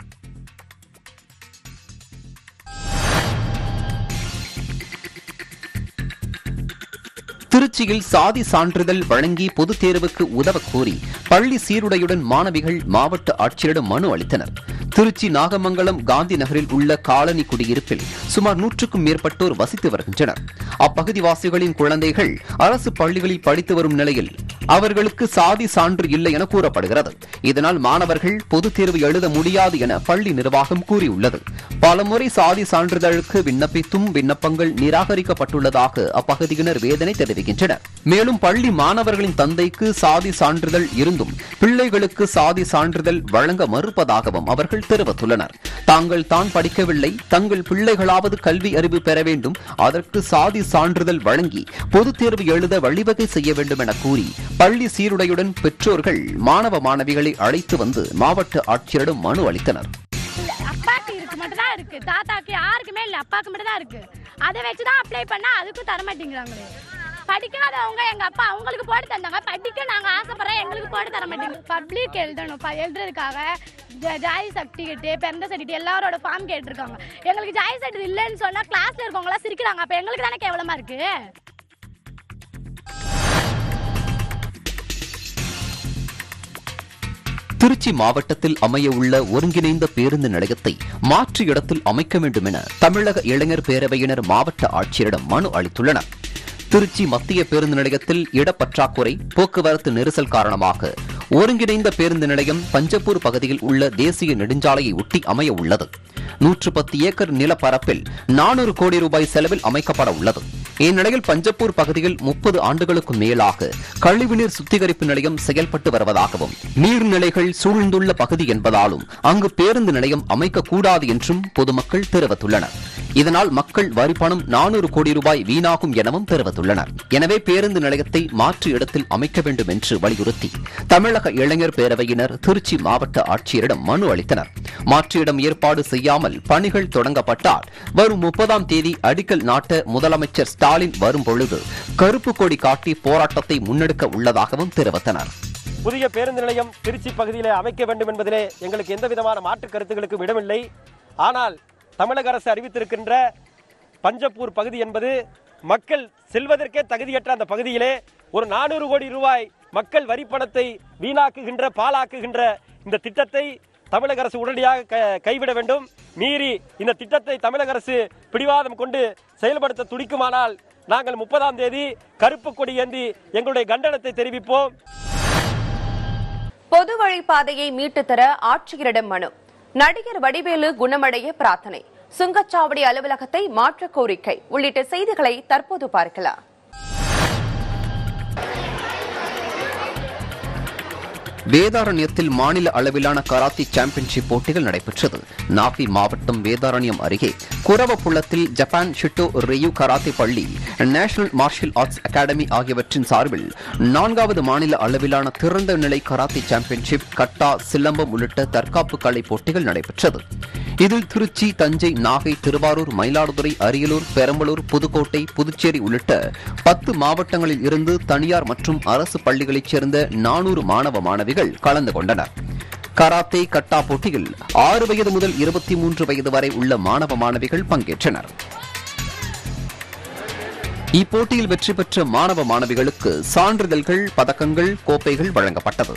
திருச்சியில் சாதி சான்றிதழ் வழங்கி பொதுத் தேர்வுக்கு உதவ கோரி பள்ளி சீருடையுடன் மாணவிகள் மாவட்ட ஆட்சியரிடம் மனு அளித்தனர் திருச்சி நாகமங்கலம் காந்தி நகரில் உள்ள காலனி குடியிருப்பில் சுமார் நூற்றுக்கும் மேற்பட்டோர் வசித்து வருகின்றனர் அப்பகுதிவாசிகளின் குழந்தைகள் அரசு பள்ளிகளில் படித்து வரும் நிலையில் அவர்களுக்கு சாதி சான்று இல்லை என கூறப்படுகிறது இதனால் மாணவர்கள் பொதுத் தேர்வு எழுத முடியாது என பள்ளி நிர்வாகம் கூறியுள்ளது பலமுறை சாதி சான்றிதழுக்கு விண்ணப்பித்தும் விண்ணப்பங்கள் நிராகரிக்கப்பட்டுள்ளதாக அப்பகுதியினர் வேதனை தெரிவிக்கின்றனர் மேலும் பள்ளி மாணவர்களின் தந்தைக்கு சாதி சான்றிதழ் இருந்தும் பிள்ளைகளுக்கு சாதி சான்றிதழ் வழங்க மறுப்பதாகவும் அவர்கள் தெரிவித்துள்ளனர் தாங்கள் தான் படிக்கவில்லை தங்கள் பிள்ளைகளாவது கல்வி அறிவு பெற வேண்டும் அதற்கு சாதி சான்றிதழ் வழங்கி பொதுத் தேர்வு எழுத வழிவகை செய்ய வேண்டும் என கூறி பள்ளி சீருடையுடன் பெற்றோர்கள் மாணவ மாணவிகளை அழைத்து வந்து மாவட்ட ஆட்சியரிடம் மனு அளித்தனர் அப்பாக்கு இருக்கு மட்டும் தான் இருக்கு தாத்தாக்கு யாருக்குமே இல்லை அப்பாக்கு மட்டும் தான் இருக்கு அதை வச்சு தான் அப்ளை பண்ணா அதுக்கும் தர மாட்டேங்கிறாங்களே படிக்காதவங்க எங்க அப்பா அவங்களுக்கு போட்டு தந்தாங்க படிக்க நாங்க ஆசைப்படுறோம் எங்களுக்கு போட்டு தர மாட்டேங்க பப்ளிக் எழுதணும் ப- எழுதுறதுக்காக ஜ- ஜாதி சர்டிஃபிகேட்டு பிறந்த சர்டிஃபிகேட் எல்லாரோட ஃபார்ம் கேட்டிருக்காங்க எங்களுக்கு ஜாதி சர்டிஃபிகேட் இல்லைன்னு சொன்னா கிளாஸ்ல இருக்கவங்க எல்லாம் சிரிக்கிறாங்க அப்ப எங்களுக்கு தானே கேவலமா இருக்கு திருச்சி மாவட்டத்தில் அமைய உள்ள ஒருங்கிணைந்த பேருந்து நிலையத்தை மாற்று இடத்தில் அமைக்க வேண்டும் என தமிழக இளைஞர் பேரவையினர் மாவட்ட ஆட்சியரிடம் மனு அளித்துள்ளனர் திருச்சி மத்திய பேருந்து நிலையத்தில் இடப்பற்றாக்குறை போக்குவரத்து நெரிசல் காரணமாக ஒருங்கிணைந்த பேருந்து நிலையம் பஞ்சப்பூர் பகுதியில் உள்ள தேசிய நெடுஞ்சாலையை ஒட்டி அமைய உள்ளது நூற்று பத்து ஏக்கர் நிலப்பரப்பில் நானூறு கோடி ரூபாய் செலவில் அமைக்கப்பட உள்ளது இந்நிலையில் பஞ்சப்பூர் பகுதியில் முப்பது ஆண்டுகளுக்கு மேலாக கழிவுநீர் சுத்திகரிப்பு நிலையம் செயல்பட்டு வருவதாகவும் நீர்நிலைகள் சூழ்ந்துள்ள பகுதி என்பதாலும் அங்கு பேருந்து நிலையம் அமைக்கக்கூடாது என்றும் பொதுமக்கள் தெரிவித்துள்ளனர் இதனால் மக்கள் வரி பணம் நானூறு கோடி ரூபாய் வீணாகும் எனவும் தெரிவித்துள்ளனர் எனவே பேருந்து நிலையத்தை மாற்று இடத்தில் அமைக்க வேண்டும் என்று வலியுறுத்தி தமிழக இளைஞர் பேரவையினர் திருச்சி மாவட்ட ஆட்சியரிடம் மனு அளித்தனர் மாற்று இடம் ஏற்பாடு செய்யாமல் பணிகள் தொடங்கப்பட்டால் வரும் முப்பதாம் தேதி அடிக்கல் நாட்ட முதலமைச்சர் ஸ்டாலின் வரும் பொழுது கருப்பு கொடி காட்டி போராட்டத்தை முன்னெடுக்க உள்ளதாகவும் தெரிவித்தனர் புதிய பேருந்து நிலையம் திருச்சி பகுதியில் அமைக்க வேண்டும் என்பதிலே எங்களுக்கு எந்த விதமான மாற்று கருத்துகளுக்கும் இடமில்லை ஆனால் தமிழக அரசு அறிவித்திருக்கின்ற பஞ்சப்பூர் பகுதி என்பது மக்கள் செல்வதற்கே தகுதியற்ற அந்த பகுதியிலே ஒரு நானூறு கோடி ரூபாய் மக்கள் வரி பணத்தை வீணாக்குகின்ற பாழாக்குகின்ற இந்த திட்டத்தை தமிழக அரசு உடனடியாக க- கைவிட வேண்டும் மீறி இந்த திட்டத்தை தமிழக அரசு பிடிவாதம் கொண்டு செயல்படுத்த துடிக்குமானால் நாங்கள் முப்பதாம் தேதி கருப்பு கொடி ஏந்தி எங்களுடைய கண்டனத்தை தெரிவிப்போம் பொது வழிப்பாதையை மீட்டு தர ஆட்சியரிடம் மனு நடிகர் வடிவேலு குணமடைய பிரார்த்தனை சுங்கச்சாவடி அலுவலகத்தை மாற்ற கோரிக்கை உள்ளிட்ட செய்திகளை தற்போது பார்க்கலாம் வேதாரண்யத்தில் மாநில அளவிலான கராத்தி சாம்பியன்ஷிப் போட்டிகள் நடைபெற்றது நாகை மாவட்டம் வேதாரண்யம் அருகே குரவப்புள்ளத்தில் ஜப்பான் ஷிட்டோ ரெயு கராத்தே பள்ளி நேஷனல் மார்ஷியல் ஆர்ட்ஸ் அகாடமி ஆகியவற்றின் சார்பில் நான்காவது மாநில அளவிலான திறந்த நிலை கராத்தே சாம்பியன்ஷிப் கட்டா சிலம்பம் உள்ளிட்ட தற்காப்பு கலை போட்டிகள் நடைபெற்றது இதில் திருச்சி தஞ்சை நாகை திருவாரூர் மயிலாடுதுறை அரியலூர் பெரம்பலூர் புதுக்கோட்டை புதுச்சேரி உள்ளிட்ட பத்து மாவட்டங்களில் இருந்து தனியார் மற்றும் அரசு பள்ளிகளைச் சேர்ந்த நானூறு மாணவ மாணவிகள் கலந்து கொண்டனர் கராத்தே கட்டா போட்டியில் ஆறு வயது முதல் இருபத்தி மூன்று வயது வரை உள்ள மாணவ மாணவிகள் பங்கேற்றனர் இப்போட்டியில் வெற்றி பெற்ற மாணவ மாணவிகளுக்கு சான்றிதழ்கள் பதக்கங்கள் கோப்பைகள் வழங்கப்பட்டது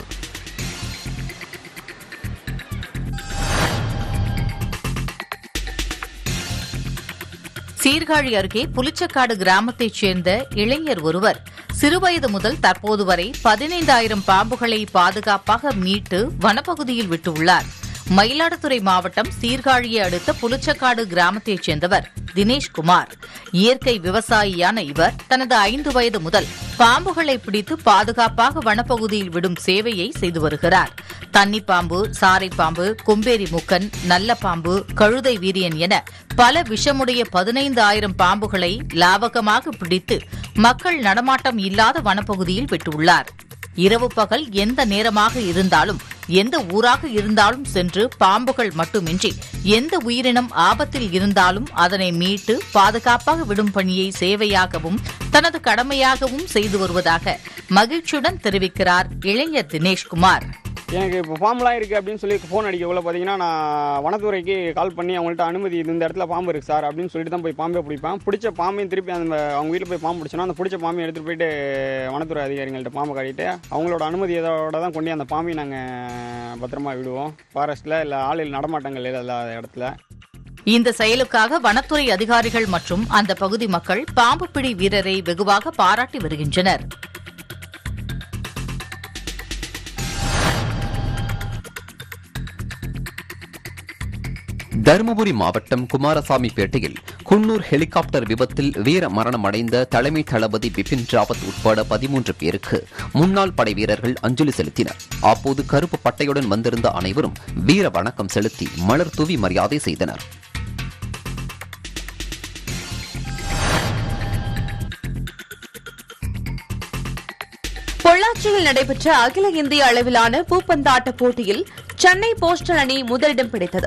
சீர்காழி அருகே புலிச்சக்காடு கிராமத்தைச் சேர்ந்த இளைஞர் ஒருவர் சிறுவயது முதல் தற்போது வரை பதினைந்தாயிரம் பாம்புகளை பாதுகாப்பாக மீட்டு வனப்பகுதியில் விட்டுள்ளார் மயிலாடுதுறை மாவட்டம் சீர்காழியை அடுத்த புலிச்சக்காடு கிராமத்தைச் சேர்ந்தவர் தினேஷ்குமார் இயற்கை விவசாயியான இவர் தனது ஐந்து வயது முதல் பாம்புகளை பிடித்து பாதுகாப்பாக வனப்பகுதியில் விடும் சேவையை செய்து வருகிறார் தண்ணிப்பாம்பு சாரைப்பாம்பு கொம்பேரி முக்கன் நல்ல பாம்பு கழுதை வீரியன் என பல விஷமுடைய பதினைந்து ஆயிரம் பாம்புகளை லாவகமாக பிடித்து மக்கள் நடமாட்டம் இல்லாத வனப்பகுதியில் விட்டுள்ளார் இரவு பகல் எந்த நேரமாக இருந்தாலும் எந்த ஊராக இருந்தாலும் சென்று பாம்புகள் மட்டுமின்றி எந்த உயிரினம் ஆபத்தில் இருந்தாலும் அதனை மீட்டு பாதுகாப்பாக விடும் பணியை சேவையாகவும் தனது கடமையாகவும் செய்து வருவதாக மகிழ்ச்சியுடன் தெரிவிக்கிறார் இளைஞர் தினேஷ்குமார் எனக்கு இப்போ ஃபார்ம்லாம் இருக்குது அப்படின்னு சொல்லி ஃபோன் அடிக்கக்குள்ள பார்த்தீங்கன்னா நான் வனத்துறைக்கு கால் பண்ணி அவங்கள்ட்ட அனுமதி இது இந்த இடத்துல பாம்பு இருக்குது சார் அப்படின்னு சொல்லிட்டு தான் போய் பாம்பே பிடிப்பேன் பிடிச்ச பாம்பையும் திருப்பி அந்த அவங்க வீட்டில் போய் பாம்பு பிடிச்சோன்னா அந்த பிடிச்ச பாம்பையும் எடுத்துகிட்டு போயிட்டு வனத்துறை அதிகாரிகள்ட்ட பாம்பை காட்டிட்டு அவங்களோட அனுமதியோட தான் கொண்டு அந்த பாம்பையும் நாங்கள் பத்திரமா விடுவோம் ஃபாரஸ்ட்டில் இல்லை ஆளில் நடமாட்டங்கள் இல்லாத இடத்துல இந்த செயலுக்காக வனத்துறை அதிகாரிகள் மற்றும் அந்த பகுதி மக்கள் பாம்பு பிடி வீரரை வெகுவாக பாராட்டி வருகின்றனர் தருமபுரி மாவட்டம் குமாரசாமிப்பேட்டையில் குன்னூர் ஹெலிகாப்டர் விபத்தில் வீர மரணம் அடைந்த தலைமை தளபதி பிபின் ராவத் உட்பட பதிமூன்று பேருக்கு முன்னாள் படை வீரர்கள் அஞ்சலி செலுத்தினர் அப்போது கருப்பு பட்டையுடன் வந்திருந்த அனைவரும் வீர வணக்கம் செலுத்தி மலர் தூவி மரியாதை செய்தனர் பொள்ளாச்சியில் நடைபெற்ற அகில இந்திய அளவிலான பூப்பந்தாட்ட போட்டியில் சென்னை போஸ்டல் அணி முதலிடம் பிடித்தது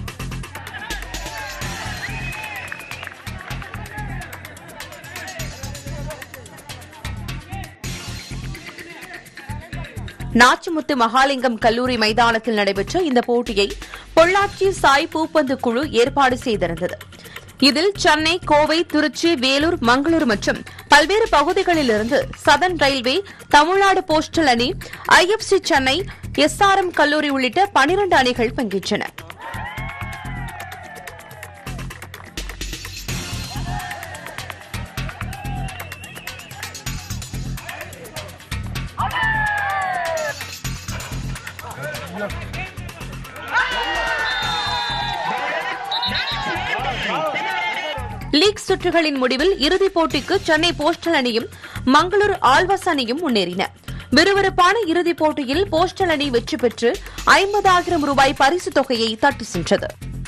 நாச்சிமுத்து மகாலிங்கம் கல்லூரி மைதானத்தில் நடைபெற்ற இந்த போட்டியை பொள்ளாச்சி சாய் பூப்பந்து குழு ஏற்பாடு செய்திருந்தது இதில் சென்னை கோவை திருச்சி வேலூர் மங்களூரு மற்றும் பல்வேறு பகுதிகளிலிருந்து சதன் ரயில்வே தமிழ்நாடு போஸ்டல் அணி ஐஎஃப்சி சென்னை எஸ்ஆர்எம் கல்லூரி உள்ளிட்ட பனிரண்டு அணிகள் பங்கேற்றன லீக் சுற்றுகளின் முடிவில் இறுதிப் போட்டிக்கு சென்னை போஸ்டல் அணியும் மங்களூரு ஆல்வாஸ் அணியும் முன்னேறின விறுவிறுப்பான இறுதிப் போட்டியில் போஸ்டல் அணி வெற்றி பெற்று ஐம்பதாயிரம் ரூபாய் பரிசுத் தொகையை தட்டி சென்றது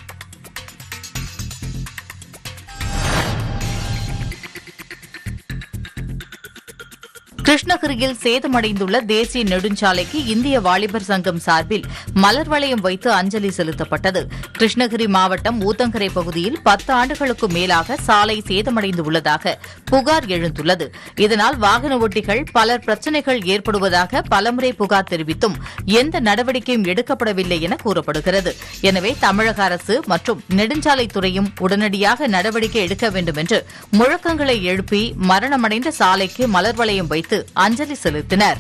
கிருஷ்ணகிரியில் சேதமடைந்துள்ள தேசிய நெடுஞ்சாலைக்கு இந்திய வாலிபர் சங்கம் சார்பில் மலர் வளையம் வைத்து அஞ்சலி செலுத்தப்பட்டது கிருஷ்ணகிரி மாவட்டம் ஊத்தங்கரை பகுதியில் பத்து ஆண்டுகளுக்கு மேலாக சாலை சேதமடைந்துள்ளதாக புகார் எழுந்துள்ளது இதனால் வாகன ஓட்டிகள் பலர் பிரச்சினைகள் ஏற்படுவதாக பலமுறை புகார் தெரிவித்தும் எந்த நடவடிக்கையும் எடுக்கப்படவில்லை என கூறப்படுகிறது எனவே தமிழக அரசு மற்றும் நெடுஞ்சாலைத்துறையும் உடனடியாக நடவடிக்கை எடுக்க வேண்டும் என்று முழக்கங்களை எழுப்பி மரணமடைந்த சாலைக்கு மலர் வளையம் வைத்து அஞ்சலி செலுத்தினர்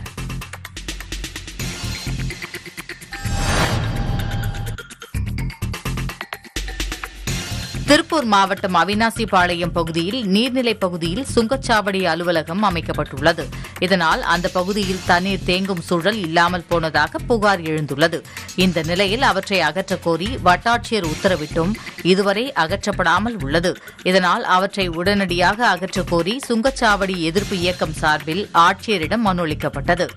திருப்பூர் மாவட்டம் அவினாசிபாளையம் பகுதியில் நீர்நிலைப் பகுதியில் சுங்கச்சாவடி அலுவலகம் அமைக்கப்பட்டுள்ளது இதனால் அந்த பகுதியில் தண்ணீர் தேங்கும் சூழல் இல்லாமல் போனதாக புகார் எழுந்துள்ளது இந்த நிலையில் அவற்றை அகற்றக் கோரி வட்டாட்சியர் உத்தரவிட்டும் இதுவரை அகற்றப்படாமல் உள்ளது இதனால் அவற்றை உடனடியாக அகற்றக் கோரி சுங்கச்சாவடி எதிர்ப்பு இயக்கம் சார்பில் ஆட்சியரிடம் மனு அளிக்கப்பட்டது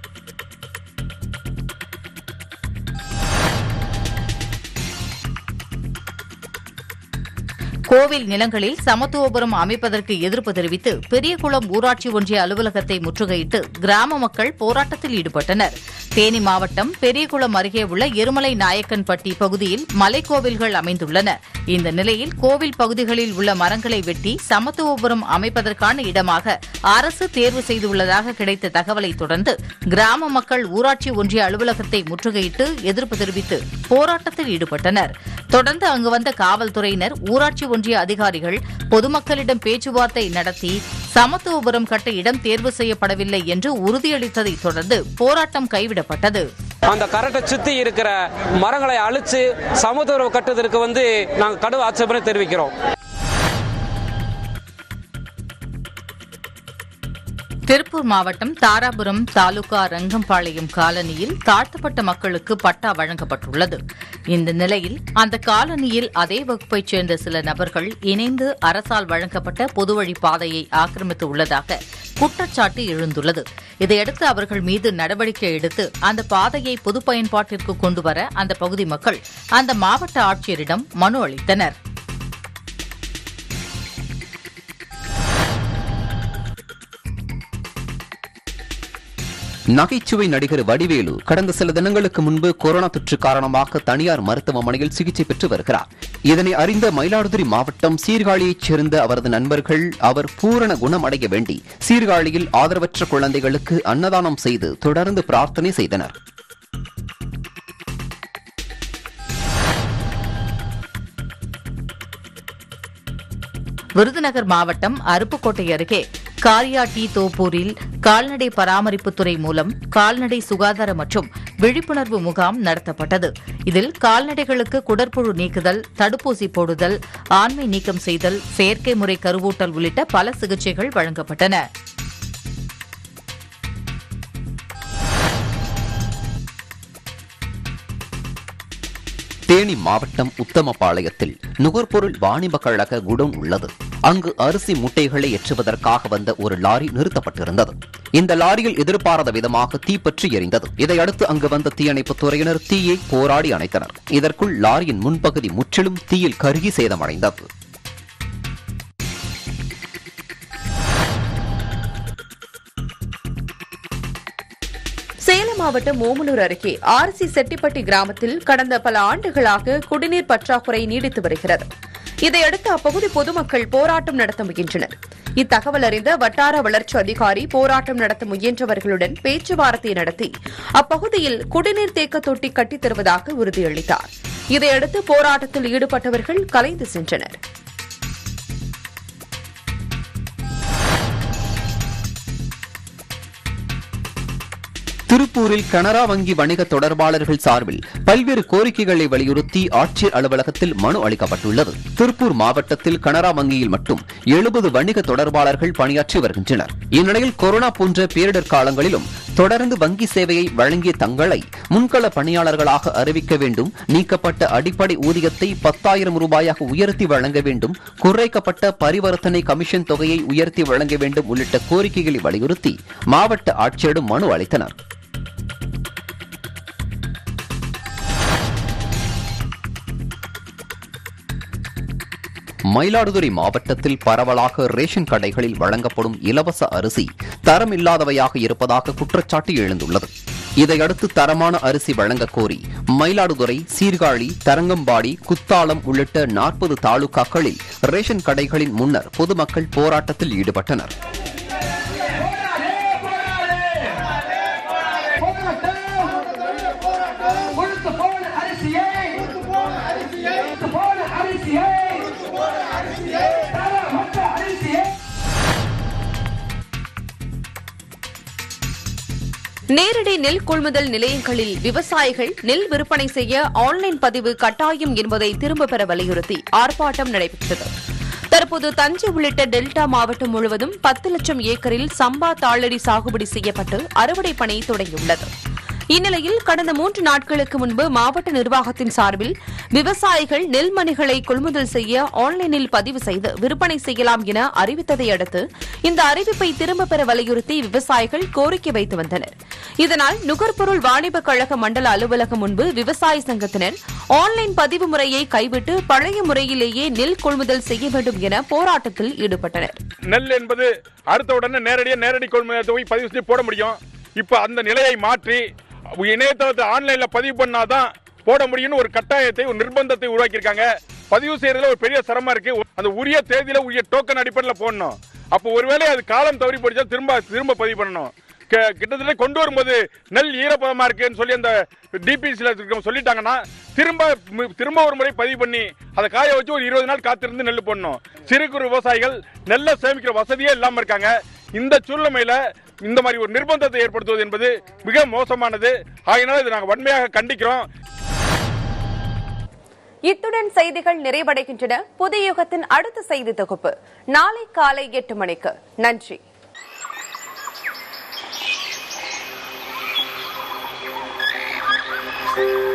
கோவில் நிலங்களில் சமத்துவபுரம் அமைப்பதற்கு எதிர்ப்பு தெரிவித்து பெரியகுளம் ஊராட்சி ஒன்றிய அலுவலகத்தை முற்றுகையிட்டு கிராம மக்கள் போராட்டத்தில் ஈடுபட்டனர் தேனி மாவட்டம் பெரியகுளம் அருகே உள்ள எருமலை நாயக்கன்பட்டி பகுதியில் மலைக்கோவில்கள் அமைந்துள்ளன இந்த நிலையில் கோவில் பகுதிகளில் உள்ள மரங்களை வெட்டி சமத்துவபுரம் அமைப்பதற்கான இடமாக அரசு தேர்வு செய்துள்ளதாக கிடைத்த தகவலை தொடர்ந்து கிராம மக்கள் ஊராட்சி ஒன்றிய அலுவலகத்தை முற்றுகையிட்டு எதிர்ப்பு தெரிவித்து போராட்டத்தில் ஈடுபட்டனர் தொடர்ந்து அங்கு வந்த காவல்துறையினர் ஊராட்சி ஒன்றிய அதிகாரிகள் பொதுமக்களிடம் பேச்சுவார்த்தை நடத்தி சமத்துவபுரம் கட்ட இடம் தேர்வு செய்யப்படவில்லை என்று உறுதியளித்ததை தொடர்ந்து போராட்டம் கைவிடப்பட்டது அந்த கரெக்டை சுத்தி இருக்கிற மரங்களை அழிச்சு சமத்துவம் கட்டுவதற்கு வந்து நாங்கள் கடும் ஆட்சேபனை தெரிவிக்கிறோம் திருப்பூர் மாவட்டம் தாராபுரம் தாலுகா ரங்கம்பாளையம் காலனியில் தாழ்த்தப்பட்ட மக்களுக்கு பட்டா வழங்கப்பட்டுள்ளது இந்த நிலையில் அந்த காலனியில் அதே வகுப்பைச் சேர்ந்த சில நபர்கள் இணைந்து அரசால் வழங்கப்பட்ட பொதுவழி பாதையை ஆக்கிரமித்து உள்ளதாக குற்றச்சாட்டு எழுந்துள்ளது இதையடுத்து அவர்கள் மீது நடவடிக்கை எடுத்து அந்த பாதையை பொது பயன்பாட்டிற்கு கொண்டுவர அந்த பகுதி மக்கள் அந்த மாவட்ட ஆட்சியரிடம் மனு அளித்தனர் நகைச்சுவை நடிகர் வடிவேலு கடந்த சில தினங்களுக்கு முன்பு கொரோனா தொற்று காரணமாக தனியார் மருத்துவமனையில் சிகிச்சை பெற்று வருகிறார் இதனை அறிந்த மயிலாடுதுறை மாவட்டம் சீர்காழியைச் சேர்ந்த அவரது நண்பர்கள் அவர் பூரண குணமடைய வேண்டி சீர்காழியில் ஆதரவற்ற குழந்தைகளுக்கு அன்னதானம் செய்து தொடர்ந்து பிரார்த்தனை செய்தனர் விருதுநகர் மாவட்டம் அருப்புக்கோட்டை அருகே காரியாட்டி தோப்பூரில் கால்நடை பராமரிப்புத்துறை மூலம் கால்நடை சுகாதார மற்றும் விழிப்புணர்வு முகாம் நடத்தப்பட்டது இதில் கால்நடைகளுக்கு குடற்புழு நீக்குதல் தடுப்பூசி போடுதல் ஆண்மை நீக்கம் செய்தல் செயற்கை முறை கருவூட்டல் உள்ளிட்ட பல சிகிச்சைகள் வழங்கப்பட்டன தேனி மாவட்டம் உத்தமபாளையத்தில் நுகர்பொருள் வாணிப கழக குடோன் உள்ளது அங்கு அரிசி மூட்டைகளை ஏற்றுவதற்காக வந்த ஒரு லாரி நிறுத்தப்பட்டிருந்தது இந்த லாரியில் எதிர்பாராத விதமாக தீப்பற்றி எரிந்தது இதையடுத்து அங்கு வந்த தீயணைப்புத் துறையினர் தீயை போராடி அணைத்தனர் இதற்குள் லாரியின் முன்பகுதி முற்றிலும் தீயில் கருகி சேதமடைந்தது சேலம் மாவட்டம் ஓமலூர் அருகே ஆர்சி செட்டிப்பட்டி கிராமத்தில் கடந்த பல ஆண்டுகளாக குடிநீர் பற்றாக்குறை நீடித்து வருகிறது இதையடுத்து அப்பகுதி பொதுமக்கள் போராட்டம் நடத்த முயன்றனர் இத்தகவல் அறிந்த வட்டார வளர்ச்சி அதிகாரி போராட்டம் நடத்த முயன்றவர்களுடன் பேச்சுவார்த்தை நடத்தி அப்பகுதியில் குடிநீர் தேக்க தொட்டி கட்டித் தருவதாக உறுதியளித்தார் இதையடுத்து போராட்டத்தில் ஈடுபட்டவர்கள் கலைந்து சென்றனர் திருப்பூரில் கனரா வங்கி வணிக தொடர்பாளர்கள் சார்பில் பல்வேறு கோரிக்கைகளை வலியுறுத்தி ஆட்சியர் அலுவலகத்தில் மனு அளிக்கப்பட்டுள்ளது திருப்பூர் மாவட்டத்தில் கனரா வங்கியில் மட்டும் எழுபது வணிக தொடர்பாளர்கள் பணியாற்றி வருகின்றனர் இந்நிலையில் கொரோனா போன்ற பேரிடர் காலங்களிலும் தொடர்ந்து வங்கி சேவையை வழங்கிய தங்களை முன்கள பணியாளர்களாக அறிவிக்க வேண்டும் நீக்கப்பட்ட அடிப்படை ஊதியத்தை பத்தாயிரம் ரூபாயாக உயர்த்தி வழங்க வேண்டும் குறைக்கப்பட்ட பரிவர்த்தனை கமிஷன் தொகையை உயர்த்தி வழங்க வேண்டும் உள்ளிட்ட கோரிக்கைகளை வலியுறுத்தி மாவட்ட ஆட்சியரிடம் மனு அளித்தனர் மயிலாடுதுறை மாவட்டத்தில் பரவலாக ரேஷன் கடைகளில் வழங்கப்படும் இலவச அரிசி தரமில்லாதவையாக இருப்பதாக குற்றச்சாட்டு எழுந்துள்ளது இதையடுத்து தரமான அரிசி வழங்கக் கோரி மயிலாடுதுறை சீர்காழி தரங்கம்பாடி குத்தாலம் உள்ளிட்ட நாற்பது தாலுகாக்களில் ரேஷன் கடைகளின் முன்னர் பொதுமக்கள் போராட்டத்தில் ஈடுபட்டனர் நேரடி நெல் கொள்முதல் நிலையங்களில் விவசாயிகள் நெல் விற்பனை செய்ய ஆன்லைன் பதிவு கட்டாயம் என்பதை திரும்பப் பெற வலியுறுத்தி ஆர்ப்பாட்டம் நடைபெற்றது தற்போது தஞ்சை உள்ளிட்ட டெல்டா மாவட்டம் முழுவதும் பத்து லட்சம் ஏக்கரில் சம்பா தாளடி சாகுபடி செய்யப்பட்டு அறுவடை பணி தொடங்கியுள்ளது இந்நிலையில் கடந்த மூன்று நாட்களுக்கு முன்பு மாவட்ட நிர்வாகத்தின் சார்பில் விவசாயிகள் நெல்மணிகளை கொள்முதல் செய்ய ஆன்லைனில் பதிவு செய்து விற்பனை செய்யலாம் என அறிவித்ததை அடுத்து இந்த அறிவிப்பை திரும்பப் பெற வலியுறுத்தி விவசாயிகள் கோரிக்கை வைத்து வந்தனர் இதனால் நுகர்பொருள் வாணிப கழக மண்டல அலுவலகம் முன்பு விவசாய சங்கத்தினர் ஆன்லைன் பதிவு முறையை கைவிட்டு பழைய முறையிலேயே நெல் கொள்முதல் செய்ய வேண்டும் என போராட்டத்தில் ஈடுபட்டனர் நெல் என்பது அடுத்த உடனே நேரடியாக நேரடி கொள்முதல் போய் பதிவு செஞ்சு போட முடியும் இப்போ அந்த நிலையை மாற்றி இணையதளத்தை ஆன்லைன்ல பதிவு பண்ணாதான் போட முடியும்னு ஒரு கட்டாயத்தை ஒரு நிர்பந்தத்தை உருவாக்கியிருக்காங்க பதிவு செய்யறதுல ஒரு பெரிய சிரமம் இருக்கு அந்த உரிய தேதியில உரிய டோக்கன் அடிப்படையில் போடணும் அப்போ ஒருவேளை அது காலம் தவறி போயிடுச்சா திரும்ப திரும்ப பதிவு பண்ணணும் க- கிட்டத்தட்ட கொண்டு வரும்போது நெல் ஈரப்பதமா இருக்குன்னு சொல்லி அந்த டிபிசில சொல்லிட்டாங்கன்னா திரும்ப மு- திரும்ப ஒரு முறை பதிவு பண்ணி அதை காய வச்சு ஒரு இருபது நாள் காத்திருந்து நெல் போடணும் சிறு குறு விவசாயிகள் நெல்லை சேமிக்கிற வசதியே இல்லாம இருக்காங்க இந்த சூழ்நிலையில இந்த மாதிரி ஒரு நிர்பந்தத்தை ஏற்படுத்துவது என்பது மிக மோசமானது ஆகையினால இதை நாங்கள் வன்மையாக கண்டிக்கிறோம் இத்துடன் செய்திகள் நிறைவடைகின்றன புதிய யுகத்தின் அடுத்த செய்தி தொகுப்பு நாளை காலை எட்டு மணிக்கு நன்றி Thank you.